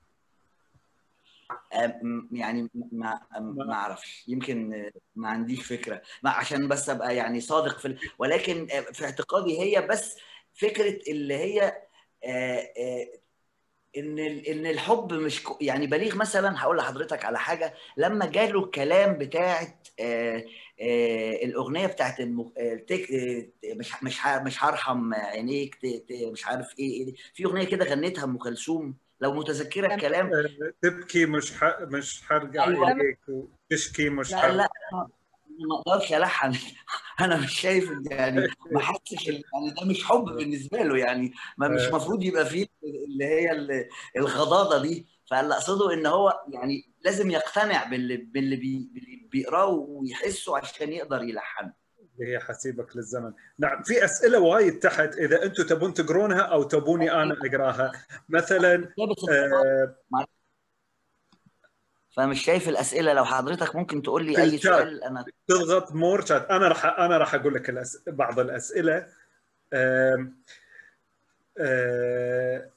أم- يعني ما ما اعرفش يمكن ما عنديش فكره ما عشان بس ابقى يعني صادق في ال... ولكن في اعتقادي هي بس فكره اللي هي آه، آه، ان ال- ان الحب مش ك- يعني بليغ مثلا هقول لحضرتك على حاجه لما جاله الكلام بتاعت آه، آه، الاغنيه بتاعت الم- آه، تك- آه، مش مش ه- مش هرحم عينيك ت- ت- مش عارف ايه إيه. في اغنيه كده غنتها ام كلثوم لو متذكره الكلام آه، تبكي مش ح... مش حرقع أيوة. عليك وتشكي مش لا حرقع لا أنا ما اقدرش الحن انا مش شايف إن يعني ما حسش ال- يعني ده مش حب بالنسبه له يعني ما مش آه. المفروض يبقى فيه اللي هي ال- الغضاضه دي فاللي اقصده ان هو يعني لازم يقتنع باللي باللي بي- باللي بيقراه ويحسه عشان يقدر يلحنه اللي هي حسيبك للزمن نعم في اسئله وايد تحت اذا انتم تبون تقرونها او تبوني انا اقراها مثلا لا بس آه، فمش شايف الاسئله لو حضرتك ممكن تقول لي في اي الشات. سؤال انا تضغط مور شات انا راح انا راح اقول لك الأس... بعض الاسئله آم، آه،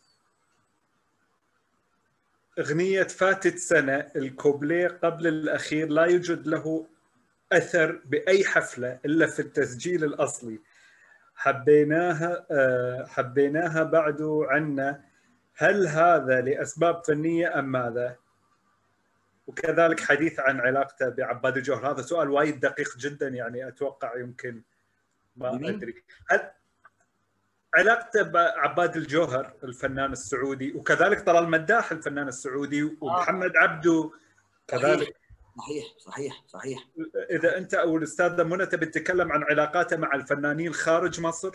اغنيه فاتت سنه الكوبليه قبل الاخير لا يوجد له اثر باي حفله الا في التسجيل الاصلي حبيناها حبيناها بعد عنا هل هذا لاسباب فنيه ام ماذا؟ وكذلك حديث عن علاقته بعباد الجوهر هذا سؤال وايد دقيق جدا يعني اتوقع يمكن ما ادري هل علاقته بعباد الجوهر الفنان السعودي وكذلك طلال مداح الفنان السعودي ومحمد عبده كذلك صحيح صحيح صحيح اذا انت او الاستاذه منى تبي تتكلم عن علاقاته مع الفنانين خارج مصر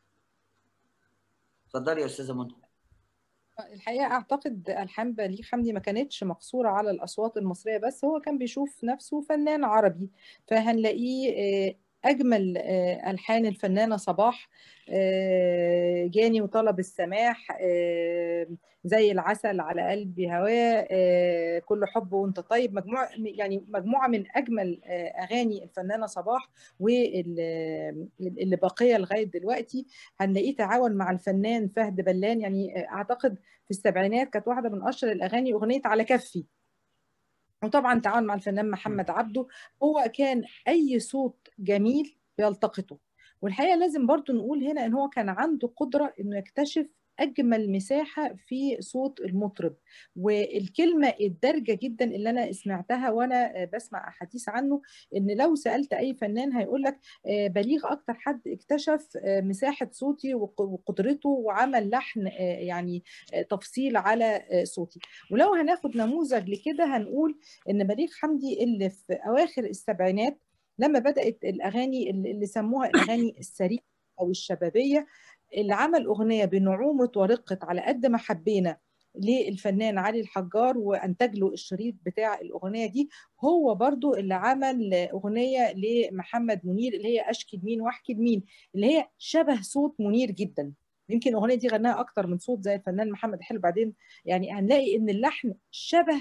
تفضلي يا استاذه منى الحقيقه اعتقد الحان بليغ حمدي ما كانتش مقصوره على الاصوات المصريه بس هو كان بيشوف نفسه فنان عربي فهنلاقيه اجمل الحان الفنانه صباح جاني وطلب السماح زي العسل على قلبي هواه كل حب وانت طيب مجموعه يعني مجموعه من اجمل اغاني الفنانه صباح واللي باقيه لغايه دلوقتي هنلاقيه تعاون مع الفنان فهد بلان يعني اعتقد في السبعينات كانت واحده من اشهر الاغاني اغنيه على كفي وطبعا تعاون مع الفنان محمد عبده هو كان اي صوت جميل بيلتقطه والحقيقه لازم برضو نقول هنا ان هو كان عنده قدره انه يكتشف اجمل مساحه في صوت المطرب والكلمه الدارجه جدا اللي انا سمعتها وانا بسمع احاديث عنه ان لو سالت اي فنان هيقول لك بليغ اكتر حد اكتشف مساحه صوتي وقدرته وعمل لحن يعني تفصيل على صوتي ولو هناخد نموذج لكده هنقول ان بليغ حمدي اللي في اواخر السبعينات لما بدات الاغاني اللي سموها الاغاني السريعه او الشبابيه اللي عمل أغنية بنعومة ورقة على قد ما حبينا للفنان علي الحجار وانتج له الشريط بتاع الاغنيه دي هو برضو اللي عمل اغنيه لمحمد منير اللي هي اشكي لمين واحكي لمين اللي هي شبه صوت منير جدا يمكن الاغنيه دي غناها اكتر من صوت زي الفنان محمد حلو بعدين يعني هنلاقي ان اللحن شبه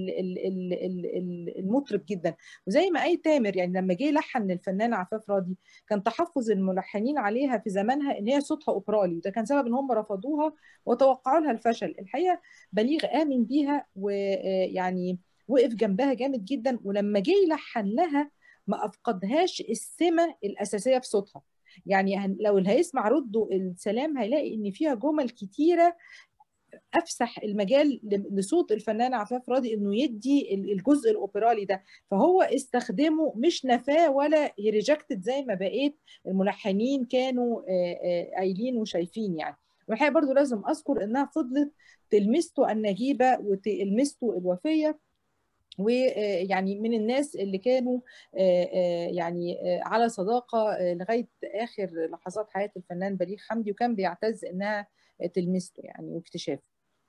المطرب جدا وزي ما اي تامر يعني لما جه لحن الفنان عفاف راضي كان تحفظ الملحنين عليها في زمانها ان هي صوتها اوبرالي وده كان سبب ان هم رفضوها وتوقعوا لها الفشل الحقيقه بليغ امن بيها ويعني وقف جنبها جامد جدا ولما جه يلحن لها ما افقدهاش السمه الاساسيه في صوتها يعني لو اللي هيسمع ردوا السلام هيلاقي ان فيها جمل كتيره افسح المجال لصوت الفنان عفاف راضي انه يدي الجزء الاوبرالي ده فهو استخدمه مش نفاه ولا ريجكتد زي ما بقيت الملحنين كانوا قايلين وشايفين يعني والحقيقه برضو لازم اذكر انها فضلت تلمسته النجيبه وتلمسته الوفيه ويعني من الناس اللي كانوا يعني على صداقة لغاية آخر لحظات حياة الفنان بليغ حمدي وكان بيعتز إنها تلمسته يعني واكتشافه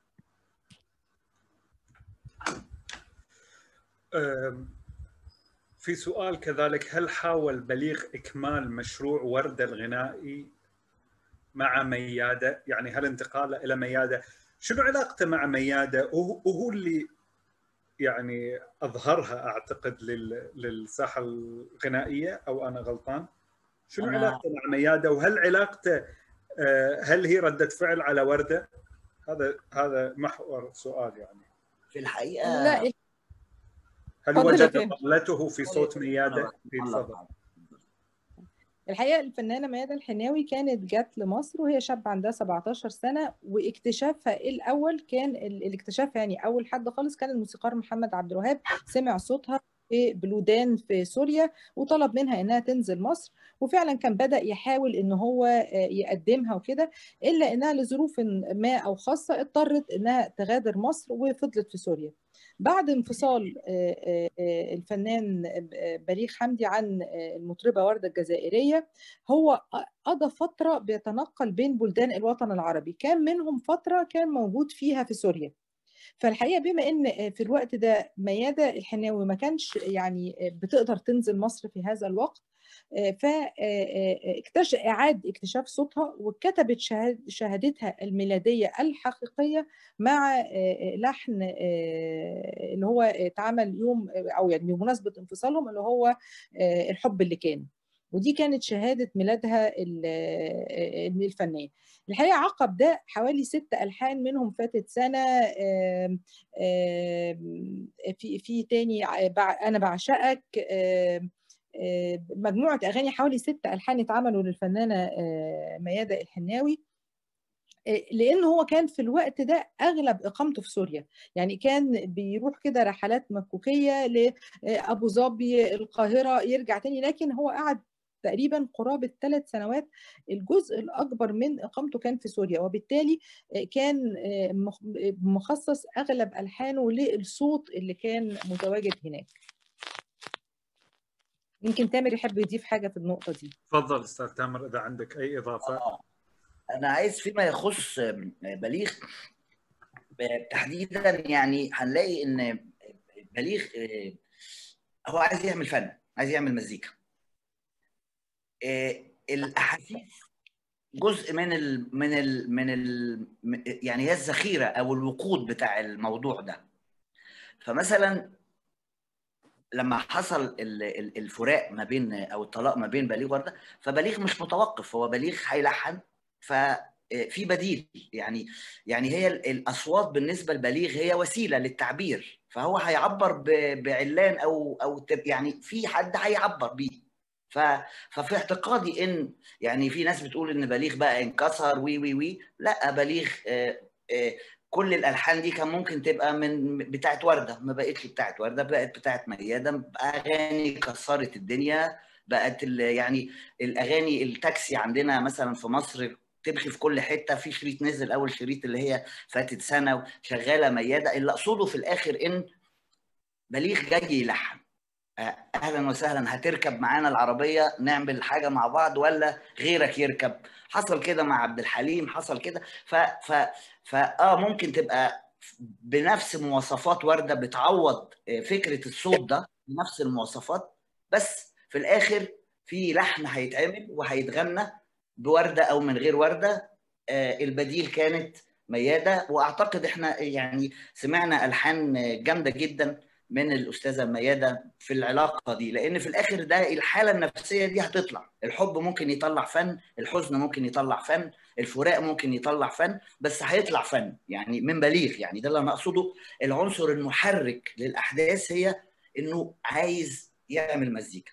في سؤال كذلك هل حاول بليغ إكمال مشروع وردة الغنائي مع ميادة يعني هل انتقاله إلى ميادة شنو علاقته مع ميادة وهو اللي يعني اظهرها اعتقد للساحه الغنائيه او انا غلطان؟ شنو أنا... علاقته مع مياده وهل علاقته هل هي رده فعل على ورده؟ هذا هذا محور سؤال يعني. في الحقيقه لا هل وجد ضلته في صوت مياده؟ في تفضل. الحقيقه الفنانه ميادة الحناوي كانت جت لمصر وهي شابه عندها 17 سنه واكتشافها الاول كان الاكتشاف يعني اول حد خالص كان الموسيقار محمد عبد الوهاب سمع صوتها في بلودان في سوريا وطلب منها انها تنزل مصر وفعلا كان بدا يحاول ان هو يقدمها وكده الا انها لظروف ما او خاصه اضطرت انها تغادر مصر وفضلت في سوريا بعد انفصال الفنان بليغ حمدي عن المطربه ورده الجزائريه هو قضى فتره بيتنقل بين بلدان الوطن العربي كان منهم فتره كان موجود فيها في سوريا فالحقيقه بما ان في الوقت ده مياده الحناوي ما كانش يعني بتقدر تنزل مصر في هذا الوقت فاكتشف اعاد اكتشاف صوتها وكتبت شهادتها الميلاديه الحقيقيه مع لحن اللي هو اتعمل يوم او يعني بمناسبه انفصالهم اللي هو الحب اللي كان ودي كانت شهادة ميلادها الفنان الحقيقة عقب ده حوالي ست ألحان منهم فاتت سنة في في تاني أنا بعشقك مجموعه اغاني حوالي ست الحان اتعملوا للفنانه مياده الحناوي لان هو كان في الوقت ده اغلب اقامته في سوريا يعني كان بيروح كده رحلات مكوكيه لابو ظبي القاهره يرجع تاني لكن هو قعد تقريبا قرابه ثلاث سنوات الجزء الاكبر من اقامته كان في سوريا وبالتالي كان مخصص اغلب الحانه للصوت اللي كان متواجد هناك يمكن تامر يحب يضيف حاجه في النقطه دي تفضل استاذ تامر اذا عندك اي اضافه آه. انا عايز فيما يخص بليغ تحديدا يعني هنلاقي ان بليغ هو عايز يعمل فن عايز يعمل مزيكا الاحاسيس جزء من ال من ال من ال يعني هي الذخيره او الوقود بتاع الموضوع ده فمثلا لما حصل الفراق ما بين او الطلاق ما بين بليغ ورده فبليغ مش متوقف هو بليغ هيلحن ففي بديل يعني يعني هي الاصوات بالنسبه لبليغ هي وسيله للتعبير فهو هيعبر بعلان او او يعني في حد هيعبر بيه ففي اعتقادي ان يعني في ناس بتقول ان بليغ بقى انكسر وي وي وي لا بليغ آآ آآ كل الالحان دي كان ممكن تبقى من بتاعت ورده ما بقتش بتاعت ورده بقت بتاعت مياده اغاني كسرت الدنيا بقت يعني الاغاني التاكسي عندنا مثلا في مصر تمشي في كل حته في شريط نزل اول شريط اللي هي فاتت سنه شغاله مياده اللي اقصده في الاخر ان بليغ جاي يلحن اهلا وسهلا هتركب معانا العربيه نعمل حاجه مع بعض ولا غيرك يركب حصل كده مع عبد الحليم حصل كده ف ف فاه ممكن تبقى بنفس مواصفات ورده بتعوض فكره الصوت ده بنفس المواصفات بس في الاخر في لحن هيتعمل وهيتغنى بورده او من غير ورده البديل كانت مياده واعتقد احنا يعني سمعنا الحان جامده جدا من الاستاذه مياده في العلاقه دي لان في الاخر ده الحاله النفسيه دي هتطلع الحب ممكن يطلع فن الحزن ممكن يطلع فن الفراق ممكن يطلع فن بس هيطلع فن يعني من بليغ يعني ده اللي انا اقصده العنصر المحرك للاحداث هي انه عايز يعمل مزيكا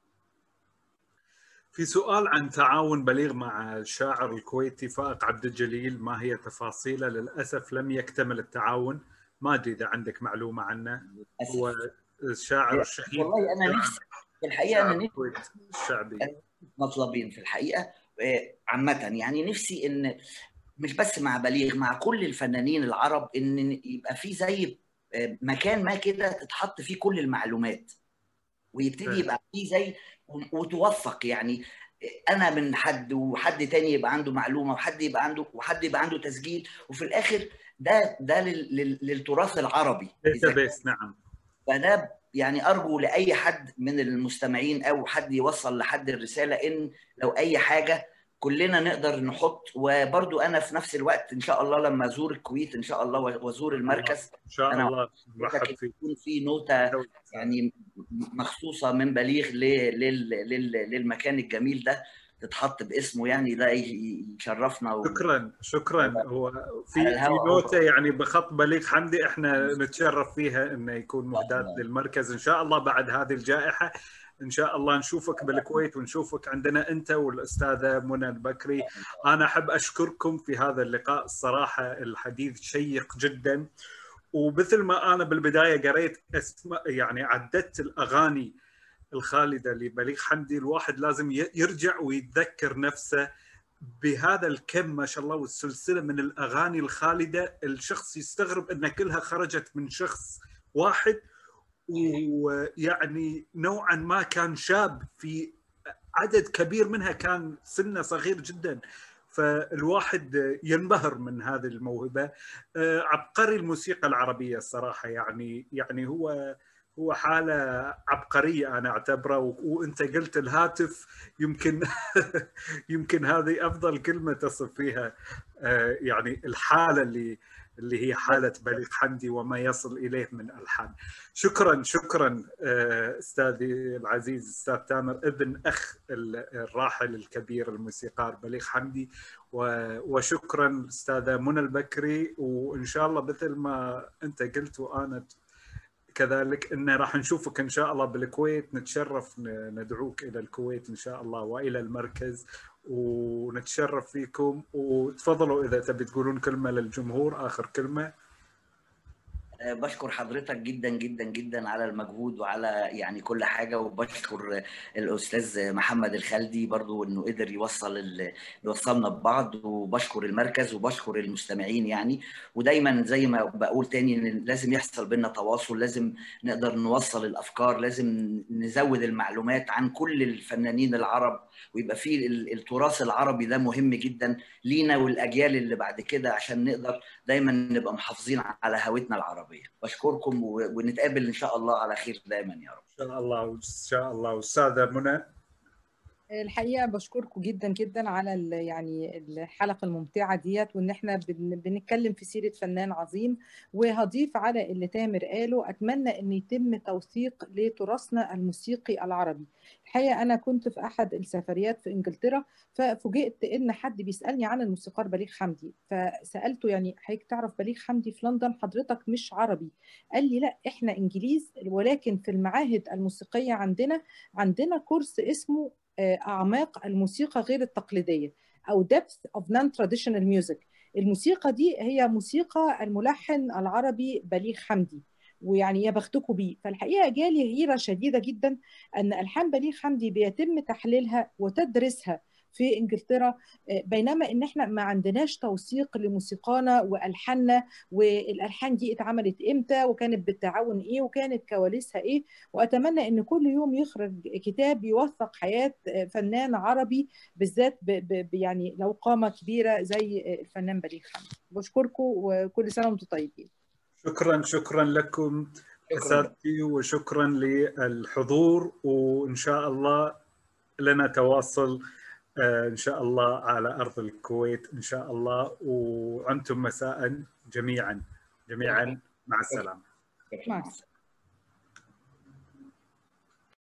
في سؤال عن تعاون بليغ مع الشاعر الكويتي فائق عبد الجليل ما هي تفاصيله للاسف لم يكتمل التعاون ما ادري اذا عندك معلومه عنه هو الشاعر الشهير والله انا نفسي في الحقيقه انا نفسي الشعبي مطلبين في الحقيقه عامه يعني نفسي ان مش بس مع بليغ مع كل الفنانين العرب ان يبقى في زي مكان ما كده تتحط فيه كل المعلومات ويبتدي يبقى فيه زي وتوثق يعني انا من حد وحد تاني يبقى عنده معلومه وحد يبقى عنده وحد يبقى عنده تسجيل وفي الاخر ده ده للتراث العربي بيس نعم فده يعني ارجو لاي حد من المستمعين او حد يوصل لحد الرساله ان لو اي حاجه كلنا نقدر نحط وبرضو انا في نفس الوقت ان شاء الله لما ازور الكويت ان شاء الله وازور المركز ان شاء الله يكون في نوتة يعني مخصوصه من بليغ للمكان الجميل ده تتحط باسمه يعني ده يشرفنا و... شكرا شكرا هو في في نوتة يعني بخط بليغ حمدي احنا نتشرف فيها انه يكون مهداة للمركز ان شاء الله بعد هذه الجائحة ان شاء الله نشوفك بالكويت ونشوفك عندنا انت والاستاذه منى البكري انا احب اشكركم في هذا اللقاء الصراحه الحديث شيق جدا ومثل ما انا بالبدايه قريت اسماء يعني عددت الاغاني الخالده لبليغ حمدي الواحد لازم يرجع ويتذكر نفسه بهذا الكم ما شاء الله والسلسله من الاغاني الخالده الشخص يستغرب ان كلها خرجت من شخص واحد ويعني نوعا ما كان شاب في عدد كبير منها كان سنه صغير جدا فالواحد ينبهر من هذه الموهبه عبقري الموسيقى العربيه الصراحه يعني يعني هو هو حاله عبقريه انا اعتبره وانت قلت الهاتف يمكن يمكن هذه افضل كلمه تصف فيها يعني الحاله اللي اللي هي حالة بليغ حمدي وما يصل إليه من ألحان شكرا شكرا أستاذي العزيز أستاذ تامر ابن أخ الراحل الكبير الموسيقار بليغ حمدي وشكرا أستاذة منى البكري وإن شاء الله مثل ما أنت قلت وأنا كذلك ان راح نشوفك ان شاء الله بالكويت نتشرف ندعوك الى الكويت ان شاء الله والى المركز ونتشرف فيكم وتفضلوا اذا تبي تقولون كلمه للجمهور اخر كلمه بشكر حضرتك جدا جدا جدا على المجهود وعلى يعني كل حاجه وبشكر الاستاذ محمد الخالدي برضو انه قدر يوصل ال... يوصلنا ببعض وبشكر المركز وبشكر المستمعين يعني ودايما زي ما بقول تاني ان لازم يحصل بينا تواصل لازم نقدر نوصل الافكار لازم نزود المعلومات عن كل الفنانين العرب ويبقى في التراث العربي ده مهم جدا لينا والاجيال اللي بعد كده عشان نقدر دايما نبقى محافظين على هويتنا العربيه بشكركم ونتقابل ان شاء الله على خير دايما يا رب ان شاء الله ان شاء الله استاذه منى الحقيقه بشكركم جدا جدا على يعني الحلقه الممتعه ديت وان احنا بنتكلم في سيره فنان عظيم وهضيف على اللي تامر قاله اتمنى ان يتم توثيق لتراثنا الموسيقي العربي الحقيقه انا كنت في احد السفريات في انجلترا ففوجئت ان حد بيسالني عن الموسيقار بليغ حمدي فسالته يعني حضرتك تعرف بليغ حمدي في لندن حضرتك مش عربي قال لي لا احنا انجليز ولكن في المعاهد الموسيقيه عندنا عندنا كورس اسمه اعماق الموسيقى غير التقليديه او depth of non-traditional music الموسيقى دي هي موسيقى الملحن العربي بليغ حمدي ويعني يا بختكم بيه فالحقيقه جالي غيره شديده جدا ان الحان بليغ حمدي بيتم تحليلها وتدريسها في انجلترا بينما ان احنا ما عندناش توثيق لموسيقانا والحاننا والالحان دي اتعملت امتى وكانت بالتعاون ايه وكانت كواليسها ايه واتمنى ان كل يوم يخرج كتاب يوثق حياه فنان عربي بالذات ب يعني لو قامه كبيره زي الفنان بليغ حمدي بشكركم وكل سنه وانتم طيبين شكرا شكرا لكم اساتذتي وشكرا للحضور وان شاء الله لنا تواصل ان شاء الله على ارض الكويت ان شاء الله وانتم مساء جميعا جميعا مع السلامه مع السلامه